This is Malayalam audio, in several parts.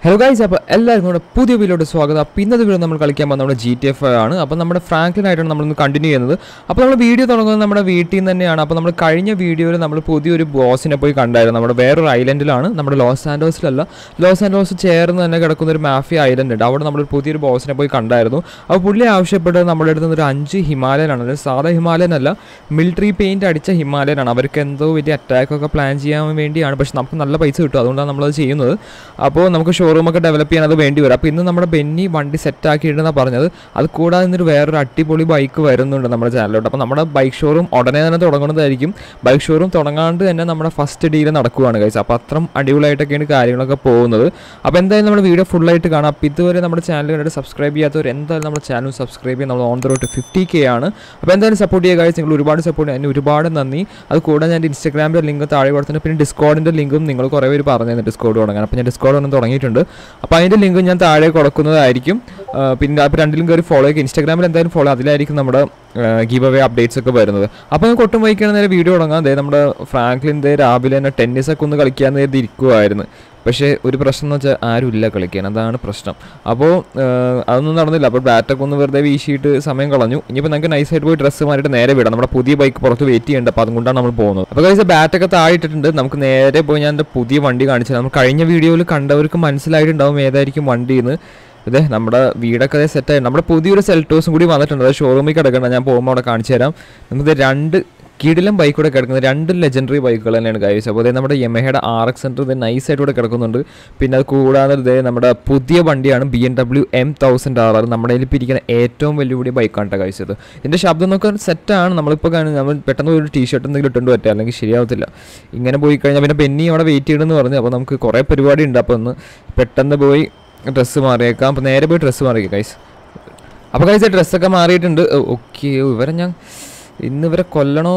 ഹലോ ഗൈസ് അപ്പോൾ എല്ലാവർക്കും കൂടെ പുതിയ വീഡിയോയുടെ സ്വാഗതം അപ്പോൾ ഇന്നത്തെ വീഡിയോ നമ്മൾ കളിക്കാൻ പോകുന്നത് നമ്മുടെ ജി ടി എഫ് ആണ് അപ്പോൾ നമ്മുടെ ഫ്രാങ്ക്ലിനായിട്ടാണ് നമ്മളിന്ന് കണ്ടിന്യൂ ചെയ്യുന്നത് അപ്പോൾ നമ്മൾ വീഡിയോ തുടങ്ങുന്നത് നമ്മുടെ വീട്ടിൽ നിന്ന് തന്നെയാണ് അപ്പോൾ നമ്മൾ കഴിഞ്ഞ വീഡിയോയിൽ നമ്മൾ പുതിയൊരു ബോസിനെ പോയി കണ്ടായിരുന്നു നമ്മുടെ വേറൊരു ഐലൻഡിലാണ് നമ്മുടെ ലോസ് ആൻഡോസിലല്ല ലോസ് ആൻഡോസ് ചേർന്ന് തന്നെ കിടക്കുന്ന ഒരു മാഫിയ ഐലൻഡ് ഉണ്ട് അവിടെ നമ്മൾ പുതിയൊരു ബോസിനെ പോയി കണ്ടായിരുന്നു അപ്പോൾ പുള്ളി ആവശ്യപ്പെട്ടത് നമ്മുടെ അടുത്ത് നിന്ന് ഒരു അഞ്ച് ഹിമാലയനാണ് അതായത് സാധാ ഹിമാലയൻ അല്ല മിലിറ്ററി പെയിൻറ്റ് അടിച്ച ഹിമാലയനാണ് അവർക്ക് എന്തോ വലിയ അറ്റാക്കൊക്കെ പ്ലാൻ ചെയ്യാൻ വേണ്ടിയാണ് പക്ഷെ നമുക്ക് നല്ല പൈസ കിട്ടും അതുകൊണ്ടാണ് നമ്മളത് ചെയ്യുന്നത് അപ്പോൾ നമുക്ക് ഷോറൂമൊക്കെ ഡെവലപ്പ് ചെയ്യാൻ അത് വേണ്ടി വരും അപ്പോൾ ഇന്ന് നമ്മുടെ ബെന്നി വണ്ടി സെറ്റ് ആക്കിയിട്ടെന്നാണ് പറഞ്ഞത് അത് കൂടാതെ ഇന്നൊരു വേറൊരു അടിപൊളി ബൈക്ക് വരുന്നുണ്ട് നമ്മുടെ ചാനലിലോട്ട് അപ്പോൾ നമ്മുടെ ബൈക്ക് ഷോറൂം ഉടനെ തന്നെ തുടങ്ങുന്നതായിരിക്കും ബൈക്ക് ഷോറൂം തുടങ്ങാണ്ട് തന്നെ നമ്മുടെ ഫസ്റ്റ് ഡീൽ നടക്കുവാണ് കഴിച്ച് അപ്പോൾ അത്രയും അടിപൊളിയായിട്ടൊക്കെയാണ് കാര്യങ്ങളൊക്കെ പോകുന്നത് അപ്പോൾ എന്തായാലും നമ്മുടെ വീഡിയോ ഫുള്ളായിട്ട് കാണാം അപ്പോൾ ഇതുവരെ നമ്മുടെ ചാനൽ കണ്ടിട്ട് സബ്സ്ക്രൈബ് ചെയ്യാത്തവർ എന്തായാലും നമ്മുടെ ചാനൽ സബ്സ്ക്രൈബ് ചെയ്യും നമ്മൾ on the road fifty K ആണ് അപ്പോൾ എന്തായാലും സപ്പോർട്ട് ചെയ്യുക guys. നിങ്ങൾ ഒരുപാട് സപ്പോർട്ട് ചെയ്യാൻ ഒരുപാട് നന്ദി അത് കൂടാതെ ഞാൻ ഇൻസ്റ്റാഗ്രാമിൻ്റെ ലിങ്ക് താഴെ കൊടുത്തിട്ടുണ്ട് പിന്നെ ഡിസ്കോഡിൻ്റെ ലിങ്കും നിങ്ങൾ കുറേ പേര് പറഞ്ഞു ഡിസ്കോഡ് തുടങ്ങാൻ അപ്പോൾ ഞാൻ ഡിസ്കോഡ് ഒന്ന് തുടങ്ങിയിട്ടുണ്ട് അപ്പോൾ അതിൻ്റെ ലിങ്ക് ഞാൻ താഴെ കൊടുക്കുന്നതായിരിക്കും ആ, പിന്നെ അപ്പോൾ രണ്ടിലും കയറി ഫോളോ ചെയ്യുക ഇൻസ്റ്റാഗ്രാമിൽ എന്തായാലും ഫോളോ അതിലായിരിക്കും നമ്മുടെ ഗീവ് അവേ അപ്ഡേറ്റ്സ് ഒക്കെ വരുന്നത് അപ്പോൾ നമുക്ക് ഒട്ടും വൈകിയാണ് നേരെ വീഡിയോ തുടങ്ങാം അതായത് നമ്മുടെ ഫ്രാങ്ക്ലിൻ്റെ രാവിലെ തന്നെ ടെന്നീസൊക്കെ ഒന്ന് കളിക്കാൻ നേരത്തെ ഇരിക്കുമായിരുന്നു പക്ഷേ ഒരു പ്രശ്നം എന്ന് വെച്ചാൽ ആരുമില്ല കളിക്കാൻ അതാണ് പ്രശ്നം അപ്പോൾ അതൊന്നും നടന്നില്ല അപ്പോൾ ബാറ്റൊക്കെ ഒന്ന് വെറുതെ വീശിയിട്ട് സമയം കളഞ്ഞു ഇനിയിപ്പോൾ നമുക്ക് നൈസായിട്ട് പോയി ഡ്രസ്സ് മാറിയിട്ട് നേരെ വിടാം നമ്മുടെ പുതിയ ബൈക്ക് പുറത്ത് വെയിറ്റ് ചെയ്യേണ്ട അപ്പോൾ അതുകൊണ്ടാണ് നമ്മൾ പോകുന്നത് അപ്പോൾ കഴിച്ച ബാറ്റൊക്കെ താഴെ ഇട്ടിട്ടുണ്ട് നമുക്ക് നേരെ പോയി ഞാൻ എൻ്റെ പുതിയ വണ്ടി കാണിച്ചത് നമ്മൾ കഴിഞ്ഞ വീഡിയോയിൽ കണ്ടവർക്ക് മനസ്സിലായിട്ടുണ്ടാവും ഏതായിരിക്കും വണ്ടി എന്ന് ഇതേ നമ്മുടെ വീടൊക്കെ അതേ സെറ്റായി നമ്മുടെ പുതിയൊരു സെൽറ്റോസും കൂടി വന്നിട്ടുണ്ട് അത് ഷോറൂമിൽ കിടക്കണം ഞാൻ പോകുമ്പോൾ അവിടെ കാണിച്ചു തരാം നമുക്ക് രണ്ട് കിടിലം ബൈക്ക് കൂടെ കിടക്കുന്നത് രണ്ട് ലെജൻഡറി ബൈക്കുകൾ തന്നെയാണ് കൈവശം അപ്പോൾ അതേ നമ്മുടെ യമഹയുടെ ആർ എക്സ് സെൻറ്റർ ഇത് നൈസായിട്ട് കൂടെ കിടക്കുന്നുണ്ട് പിന്നെ അത് കൂടാതെ ഇതേ നമ്മുടെ പുതിയ വണ്ടിയാണ് B M W M thousand R R നമ്മുടെ കയ്യിൽ ഇപ്പോൾ ഇരിക്കുന്ന ഏറ്റവും വലിയ കൂടിയ ബൈക്കാണ് കേട്ടോ കഴിച്ചത് ഇതിൻ്റെ ശബ്ദം നോക്കാൻ സെറ്റാണ് നമ്മളിപ്പോൾ കാണുന്നത് നമ്മൾ പെട്ടെന്ന് ഒരു ടീഷർട്ട് എന്തെങ്കിലും ഇട്ടുകൊണ്ട് പറ്റുക അല്ലെങ്കിൽ ശരിയാവത്തില്ല ഇങ്ങനെ പോയി കഴിഞ്ഞാൽ പിന്നെ പെന്നി അവിടെ വെയിറ്റ് ചെയ്യണമെന്ന് പറഞ്ഞു അപ്പോൾ നമുക്ക് കുറേ പരിപാടി ഉണ്ട് അപ്പോൾ ഒന്ന് പെട്ടെന്ന് പോയി ഡ്രസ്സ് മാറിയേക്കാം അപ്പോൾ നേരെ പോയി ഡ്രസ്സ് മാറിയേക്കാം കൈസ് അപ്പോൾ കഴിച്ച ഡ്രസ്സൊക്കെ മാറിയിട്ടുണ്ട് ഓക്കെ ഇവരെ ഞാൻ ഇന്ന് ഇവരെ കൊല്ലണോ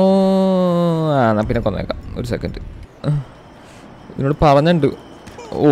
ആ എന്നാൽ പിന്നെ കൊന്നേക്കാം ഒരു സെക്കൻഡ് ഇതിനോട് പറഞ്ഞിട്ടുണ്ട് ഓ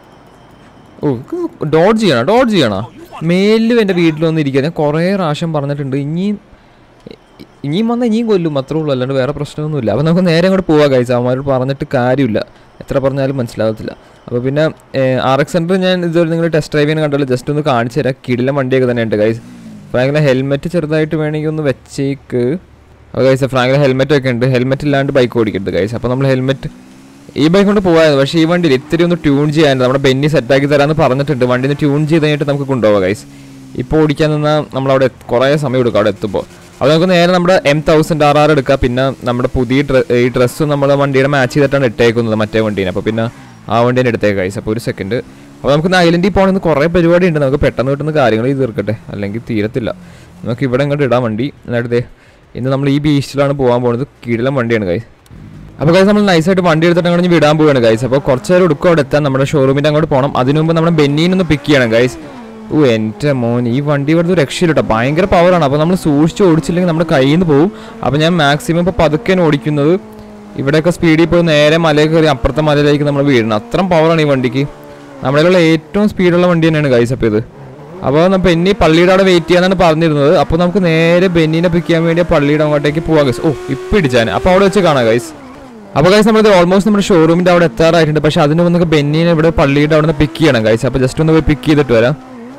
ഓ ഡോഡ്ജ് ചെയ്യണം ഡോഡ്ജ് ചെയ്യണോ മേലിലും എൻ്റെ വീട്ടിൽ വന്ന് ഇരിക്കുക ഞാൻ കുറേ പ്രാവശ്യം പറഞ്ഞിട്ടുണ്ട് ഇനിയും ഇനിയും വന്നാൽ ഇനിയും കൊല്ലും അത്രേ ഉള്ളൂ അല്ലാണ്ട് വേറെ പ്രശ്നമൊന്നുമില്ല അപ്പോൾ നമുക്ക് നേരെ അങ്ങോട്ട് പോവാം കഴിച്ച അവന്മാരോട് പറഞ്ഞിട്ട് കാര്യമില്ല എത്ര പറഞ്ഞാലും മനസ്സിലാകത്തില്ല അപ്പോൾ പിന്നെ ആർ എക്സ് സെൻറ്റർ ഞാൻ ഇതുവരെ നിങ്ങൾ ടെസ്റ്റ് ഡ്രൈവ് ചെയ്യാൻ കണ്ടല്ലോ ജസ്റ്റ് ഒന്ന് കാണിച്ചു തരാം കിടിലം വണ്ടിയൊക്കെ തന്നെ ഉണ്ട് ഗൈസ് ഫ്രാങ്കിലെ ഹെൽമെറ്റ് ചെറുതായിട്ട് വേണമെങ്കിൽ ഒന്ന് വെച്ചേക്ക് അപ്പോൾ ഗൈസ് ഫ്രാങ്കിലെ ഹെൽമെറ്റ് ഒക്കെ ഉണ്ട് ഹെൽമെറ്റ് ഇല്ലാണ്ട് ബൈക്ക് ഓടിക്കരുത് ഗൈസ് അപ്പോൾ നമ്മൾ ഹെൽമെറ്റ് ഈ ബൈക്ക് കൊണ്ട് പോകാമായിരുന്നു പക്ഷേ ഈ വണ്ടിയിൽ ഇത്തിരി ഒന്ന് ട്യൂൺ ചെയ്യാനുണ്ട് നമ്മുടെ ബെന്നി സെറ്റാക്കി തരാമെന്ന് പറഞ്ഞിട്ടുണ്ട് വണ്ടി ഒന്ന് ട്യൂൺ ചെയ്ത് കഴിഞ്ഞിട്ട് നമുക്ക് കൊണ്ടുപോകാം ഗൈസ് ഇപ്പോൾ ഓടിക്കാൻ നിന്നാൽ നമ്മളവിടെ എത്ത്- കുറേ സമയം എടുക്കും അവിടെ എത്തുമ്പോൾ അപ്പോൾ നമുക്ക് നേരെ നമ്മുടെ എം തൗസൻഡ് ആർ ആർ എടുക്കാം പിന്നെ നമ്മുടെ പുതിയ ഡ്ര ഈ ഡ്രസ്സ് നമ്മുടെ വണ്ടിയുടെ മാച്ച് ചെയ്തിട്ടാണ് ഇട്ടേക്കുന്നത് മറ്റേ വണ്ടീനെ അപ്പോൾ പിന്നെ ആ വണ്ടീനെ എടുത്തേക്കാം ഗൈസ് അപ്പോൾ ഒരു സെക്കൻഡ് അപ്പോൾ നമുക്ക് ഐലൻഡിൽ പോകണമെന്ന് കുറേ പരിപാടി ഉണ്ട് നമുക്ക് പെട്ടെന്ന് കിട്ടുന്ന കാര്യങ്ങൾ ചെയ്ത് തീർക്കട്ടെ അല്ലെങ്കിൽ തീരത്തില്ല നമുക്ക് ഇവിടെ ഇങ്ങോട്ട് ഇടാൻ വണ്ടി എന്നിട്ട് ദേ ഇന്ന് നമ്മൾ ഈ ബീച്ചിലാണ് പോകാൻ പോകുന്നത് കീഴിലും വണ്ടിയാണ് ഗൈസ് അപ്പോൾ ഗൈസ് നമ്മൾ നൈസായിട്ട് വണ്ടി എടുത്തിട്ട് അങ്ങോട്ട് വിടാൻ പോവുകയാണ് ഗൈസ് അപ്പോൾ കുറച്ച് നേരം എടുക്കും അവിടെ എത്താൻ നമ്മുടെ ഷോറൂമിൻ്റെ അങ്ങോട്ട് പോകണം അതിനു മുമ്പ് നമ്മുടെ ബെന്നീനെ ഒന്ന് പിക്ക് ചെയ്യണം ഗൈസ് ഓ എൻ്റെ മോൻ ഈ വണ്ടി ഇവിടുത്തെ ഒരു രക്ഷയില്ല കേട്ടോ ഭയങ്കര പവറാണ് അപ്പോൾ നമ്മൾ സൂക്ഷിച്ച് ഓടിച്ചില്ലെങ്കിൽ നമ്മുടെ കയ്യിൽ നിന്ന് പോകും അപ്പോൾ ഞാൻ മാക്സിമം ഇപ്പോൾ പതുക്കെയാണ് ഓടിക്കുന്നത് ഇവിടെയൊക്കെ സ്പീഡിൽ പോയി നേരെ മലയിൽ കയറി അപ്പുറത്തെ മലയിലേക്ക് നമ്മൾ വീഴണം അത്രയും പവറാണ് ഈ വണ്ടിക്ക് നമ്മുടെ ഏറ്റവും സ്പീഡുള്ള വണ്ടി തന്നെയാണ് ഗൈസ് അപ്പോൾ ഇത് അപ്പോൾ നമ്മൾ ബെന്നി പള്ളിയുടെ അവിടെ വെയിറ്റ് ചെയ്യാന്നാണ് പറഞ്ഞിരുന്നത് അപ്പോൾ നമുക്ക് നേരെ ബെന്നിനെ പിക്ക് ചെയ്യാൻ വേണ്ടി ആ പള്ളിയുടെ അങ്ങോട്ടേക്ക് പോവാം ഗൈസ് ഓ ഇപ്പം ഇടിച്ചാൻ അപ്പോൾ അവിടെ വെച്ച് കാണാം ഗൈസ് അപ്പോൾ ഗൈസ് നമ്മൾ ഓൾമോസ്റ്റ് നമ്മുടെ ഷോറൂമിൻ്റെ അവിടെ എത്താറായിട്ടുണ്ട് പക്ഷേ അതിന് മുമ്പ് നമുക്ക് ബെന്നിനെ ഇവിടെ പള്ളിയുടെ അവിടെ നിന്ന് പിക്ക് ചെയ്യണം ഗൈസ് അപ്പോൾ ജസ്റ്റ് ഒന്ന് പോയി പിക്ക് ചെയ്തിട്ട് വരാം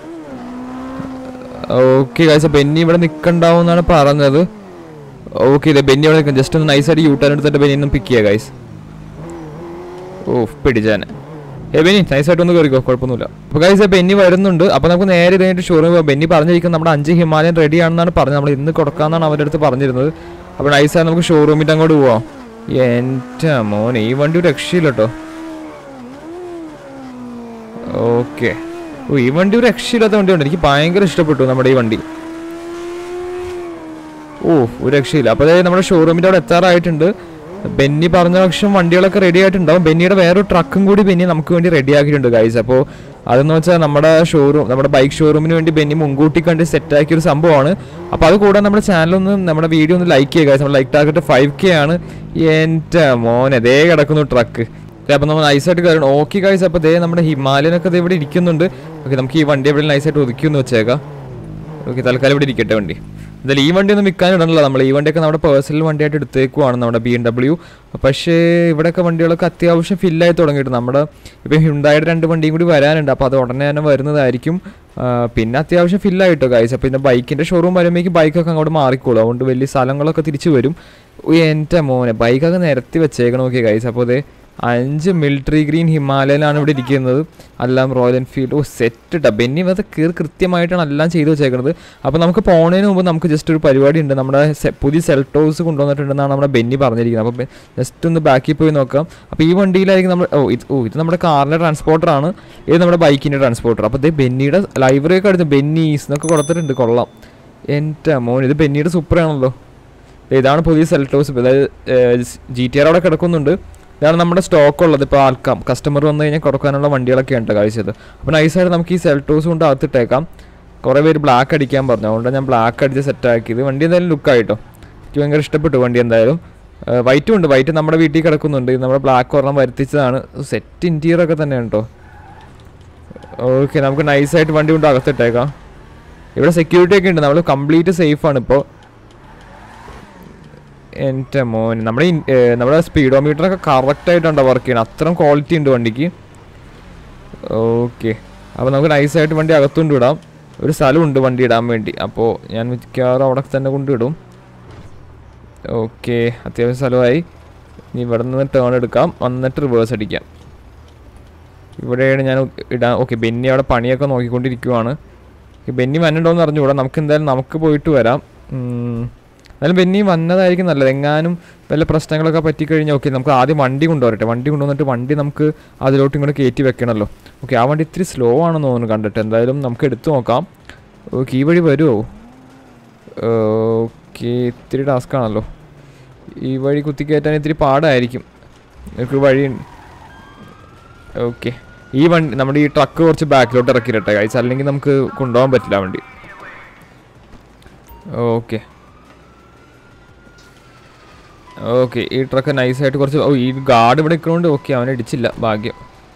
ഓക്കെ ഗൈസ് ബെന്നി ഇവിടെ നിൽക്കണ്ടാവും എന്നാണ് പറഞ്ഞത് ഓക്കെ ഇല്ലേ ബെന്നി അവിടെ നിൽക്കും ജസ്റ്റ് ഒന്ന് നൈസായിട്ട് യൂ ടേൺ എടുത്തിട്ട് ബെന്നി ഒന്ന് പിക്ക് ചെയ്യുക ഗൈസ് ഓ പിടിച്ചാൻ ഏ ബെന്നി നൈസായിട്ട് ഒന്ന് കയറിക്കോ കുഴപ്പമൊന്നുമില്ല അപ്പോൾ ഗൈസ് ബെന്നി വരുന്നുണ്ട് അപ്പോൾ നമുക്ക് നേരെ ഇതായിട്ട് ഷോറൂം പോകാം ബെന്നി പറഞ്ഞിരിക്കുന്നത് നമ്മുടെ അഞ്ച് ഹിമാലയൻ റെഡി ആണെന്നാണ് പറഞ്ഞത് നമ്മൾ ഇന്ന് കൊടുക്കാമെന്നാണ് അവരുടെ അടുത്ത് പറഞ്ഞിരുന്നത് അപ്പോൾ നൈസായി നമുക്ക് ഷോറൂമിൻ്റെ അങ്ങോട്ട് പോവാം എൻ്റെ മോനെ ഈ വണ്ടി ഒരു രക്ഷയില്ല കേട്ടോ ഓക്കെ ഓ ഈ വണ്ടി ഒരു രക്ഷയില്ലാത്ത വണ്ടിയുണ്ട് എനിക്ക് ഭയങ്കര ഇഷ്ടപ്പെട്ടു നമ്മുടെ ഈ വണ്ടി ഓ ഒരു രക്ഷയില്ല അപ്പോൾ അതായത് നമ്മുടെ ഷോറൂമിൻ്റെ അവിടെ എത്താറായിട്ടുണ്ട് ബെന്നി പറഞ്ഞ പക്ഷം വണ്ടികളൊക്കെ റെഡി ആയിട്ടുണ്ടാവും ബെന്നിയുടെ വേറൊരു ട്രക്കും കൂടി ബെന്നി നമുക്ക് വേണ്ടി റെഡി ആക്കിയിട്ടുണ്ട് ഗൈസ് അപ്പോൾ അതെന്ന് വെച്ചാൽ നമ്മുടെ ഷോറൂം നമ്മുടെ ബൈക്ക് ഷോറൂമിന് വേണ്ടി ബെന്നി മുൻകൂട്ടി കണ്ട് സെറ്റ് ആക്കിയ ഒരു സംഭവമാണ് അപ്പോൾ അത് കൂടാതെ നമ്മുടെ ചാനലൊന്ന് നമ്മുടെ വീഡിയോ ഒന്ന് ലൈക്ക് ചെയ്യുക ഗൈസ് നമ്മൾ ലൈക്ക് ടാർഗറ്റ് ഫൈവ് കെ ആണ് എൻ്റെ മോനെ ദേ കിടക്കുന്നു ട്രക്ക് അപ്പോൾ നമ്മൾ നൈസായിട്ട് കയറണം ഓക്കെ ഗൈസ് അപ്പോൾ ദേ നമ്മുടെ ഹിമാലയനൊക്കെ ദേ ഇവിടെ ഇരിക്കുന്നുണ്ട് ഓക്കെ നമുക്ക് ഈ വണ്ടി എവിടെ നൈസായിട്ട് ഒതുക്കി ഒന്ന് വെച്ചേക്കാം ഓക്കെ തൽക്കാലം ഇവിടെ ഇരിക്കട്ടെ വണ്ടി എന്തായാലും ഈ വണ്ടി ഒന്നും വിൽക്കാൻ ഇടണല്ലോ നമ്മൾ ഈ വണ്ടിയൊക്കെ നമ്മുടെ പേഴ്സണൽ വണ്ടിയായിട്ട് എടുത്തേക്കുവാണ് നമ്മുടെ ബി എം ഡബ്ല്യു പക്ഷേ ഇവിടെയൊക്കെ വണ്ടികളൊക്കെ അത്യാവശ്യം ഫില്ലായി തുടങ്ങിയിട്ട് നമ്മുടെ ഇപ്പോൾ ഹ്യുണ്ടായുടെ രണ്ട് വണ്ടിയും കൂടി വരാനുണ്ട് അപ്പോൾ അത് ഉടനെ തന്നെ വരുന്നതായിരിക്കും ആ, പിന്നെ അത്യാവശ്യം ഫില്ലായിട്ടോ കാഴ്ച പിന്നെ ബൈക്കിൻ്റെ ഷോറൂം വരുമ്പോഴേക്ക് ബൈക്കൊക്കെ അങ്ങോട്ട് മാറിക്കോളും അതുകൊണ്ട് വലിയ സ്ഥലങ്ങളൊക്കെ തിരിച്ചു വരും ഉയ്യ്, എൻ്റെ മോനെ ബൈക്കൊക്കെ നിരത്തി വെച്ചേക്കണം നോക്കിയ കാഴ്ച അപ്പോൾ അതേ അഞ്ച് മിലിറ്ററി ഗ്രീൻ ഹിമാലയനാണ് ഇവിടെ ഇരിക്കുന്നത് എല്ലാം റോയൽ എൻഫീൽഡ് ഓ സെറ്റ് ഇട്ടാ ബെന്നി അത് കീർ കൃത്യമായിട്ടാണ് എല്ലാം ചെയ്ത് വെച്ചേക്കുന്നത് അപ്പോൾ നമുക്ക് പോണതിന് മുമ്പ് നമുക്ക് ജസ്റ്റ് ഒരു പരിപാടി ഉണ്ട് നമ്മുടെ സെ- പുതിയ സെൽട്ടോസ് കൊണ്ടുവന്നിട്ടുണ്ടെന്നാണ് നമ്മുടെ ബെന്നി പറഞ്ഞിരിക്കുന്നത് അപ്പോൾ ജസ്റ്റ് ഒന്ന് ബാക്കിൽ പോയി നോക്കാം അപ്പോൾ ഈ വണ്ടിയിലായിരിക്കും നമ്മൾ ഓ ഇത് ഓ ഇത് നമ്മുടെ കാറിൻ്റെ ട്രാൻസ്പോർട്ടറാണ് ഇത് നമ്മുടെ ബൈക്കിൻ്റെ ട്രാൻസ്പോർട്ടർ അപ്പോൾ ഇത് ബെന്നിയുടെ ലൈബ്രറി ഒക്കെ അടുത്ത് ബെന്നീസ് എന്നൊക്കെ കൊടുത്തിട്ടുണ്ട് കൊള്ളാം എൻ്റെ മോൻ ഇത് ബെന്നിയുടെ സൂപ്പറാണല്ലോ ഇതാണ് പുതിയ സെൽട്ടോസ് അതായത് ജി ടി ആർ അവിടെ കിടക്കുന്നുണ്ട് ഇതാണ് നമ്മുടെ സ്റ്റോക്ക് ഉള്ളത് ഇപ്പോൾ ആൾക്കാം കസ്റ്റമർ വന്നു കഴിഞ്ഞാൽ കൊടുക്കാനുള്ള വണ്ടികളൊക്കെ ഉണ്ട് കാഴ്ചത് അപ്പോൾ നൈസായിട്ട് നമുക്ക് ഈ സെൽട്ടോസ് കൊണ്ട് അകത്തിട്ടേക്കാം കുറേ പേര് ബ്ലാക്ക് അടിക്കാൻ പറഞ്ഞു അതുകൊണ്ട് ഞാൻ ബ്ലാക്ക് അടിച്ച് സെറ്റ് ആക്കിയത് വണ്ടി എന്തായാലും ലുക്കായിട്ടോ എനിക്ക് ഭയങ്കര ഇഷ്ടപ്പെട്ടു വണ്ടി എന്തായാലും വൈറ്റും ഉണ്ട് വൈറ്റ് നമ്മുടെ വീട്ടിൽ കിടക്കുന്നുണ്ട് ഇത് നമ്മുടെ ബ്ലാക്ക് ഒരെണ്ണം വരുത്തിച്ചതാണ് സെറ്റ് ഇൻറ്റീരിയർ ഒക്കെ തന്നെയാണ് കേട്ടോ ഓക്കെ നമുക്ക് നൈസായിട്ട് വണ്ടി കൊണ്ട് അകത്തിട്ടേക്കാം ഇവിടെ സെക്യൂരിറ്റി ഒക്കെ ഉണ്ട് നമ്മൾ കംപ്ലീറ്റ് സേഫ് ആണ് ഇപ്പോൾ എൻ്റെ മോൻ നമ്മുടെ ഈ, ഏ, നമ്മുടെ സ്പീഡോമീറ്റർ ഒക്കെ കറക്റ്റ് ആയിട്ടുണ്ട് വർക്ക് ചെയ്യണം അത്രയും ക്വാളിറ്റി ഉണ്ട് വണ്ടിക്ക് ഓക്കെ അപ്പോൾ നമുക്ക് നൈസായിട്ട് വണ്ടി അകത്തുകൊണ്ട് വിടാം ഒരു സ്ഥലമുണ്ട് വണ്ടി ഇടാൻ വേണ്ടി അപ്പോൾ ഞാൻ മിക്കവാറും അവിടെ തന്നെ കൊണ്ടിടും ഓക്കെ അത്യാവശ്യം സ്ഥലമായി ഇനി ഇവിടെ നിന്ന് ടേൺ എടുക്കാം വന്നിട്ട് റിവേഴ്സ് അടിക്കാം ഇവിടെയാണ് ഞാൻ ഇടാൻ ഓക്കെ ബെന്നി അവിടെ പണിയൊക്കെ നോക്കിക്കൊണ്ടിരിക്കുവാണ് ഈ ബെന്നി വന്നിട്ടുണ്ടോയെന്ന് അറിഞ്ഞുകൂടാ നമുക്ക് എന്തായാലും നമുക്ക് പോയിട്ട് വരാം ഉം. എന്നാലും ബെന്നി വന്നതായിരിക്കും നല്ലത് എങ്ങാനും വല്ല പ്രശ്നങ്ങളൊക്കെ പറ്റിക്കഴിഞ്ഞാൽ ഓക്കെ നമുക്ക് ആദ്യം വണ്ടി കൊണ്ടുവരട്ടെ വണ്ടി കൊണ്ടുവന്നിട്ട് വണ്ടി നമുക്ക് അതിലോട്ട് ഇങ്ങോട്ട് കയറ്റി വെക്കണമല്ലോ ഓക്കെ ആ വണ്ടി ഇത്തിരി സ്ലോ ആണെന്ന് തോന്നുന്നു കണ്ടിട്ട് എന്തായാലും നമുക്ക് എടുത്തു നോക്കാം ഓക്കെ ഈ വഴി വരുമോ ഓക്കെ ഇത്തിരി ടാസ്ക് ആണല്ലോ ഈ വഴി കുത്തിക്കയറ്റാൻ ഇത്തിരി പാടായിരിക്കും നമുക്ക് വഴി ഓക്കെ ഈ വണ്ടി നമ്മുടെ ഈ ട്രക്ക് കുറച്ച് ബാക്കിലോട്ട് ഇറക്കിയിട്ടെ കഴിച്ച അല്ലെങ്കിൽ നമുക്ക് കൊണ്ടുപോകാൻ പറ്റില്ല ആ വണ്ടി ഓക്കെ ഓക്കെ ഈ ട്രക്ക് നൈസായിട്ട് കുറച്ച് ഓ ഈ ഗാർഡ് ഇവിടെ നിൽക്കുന്നതുകൊണ്ട് ഓക്കെ അവനെ ഇടിച്ചില്ല ഭാഗ്യം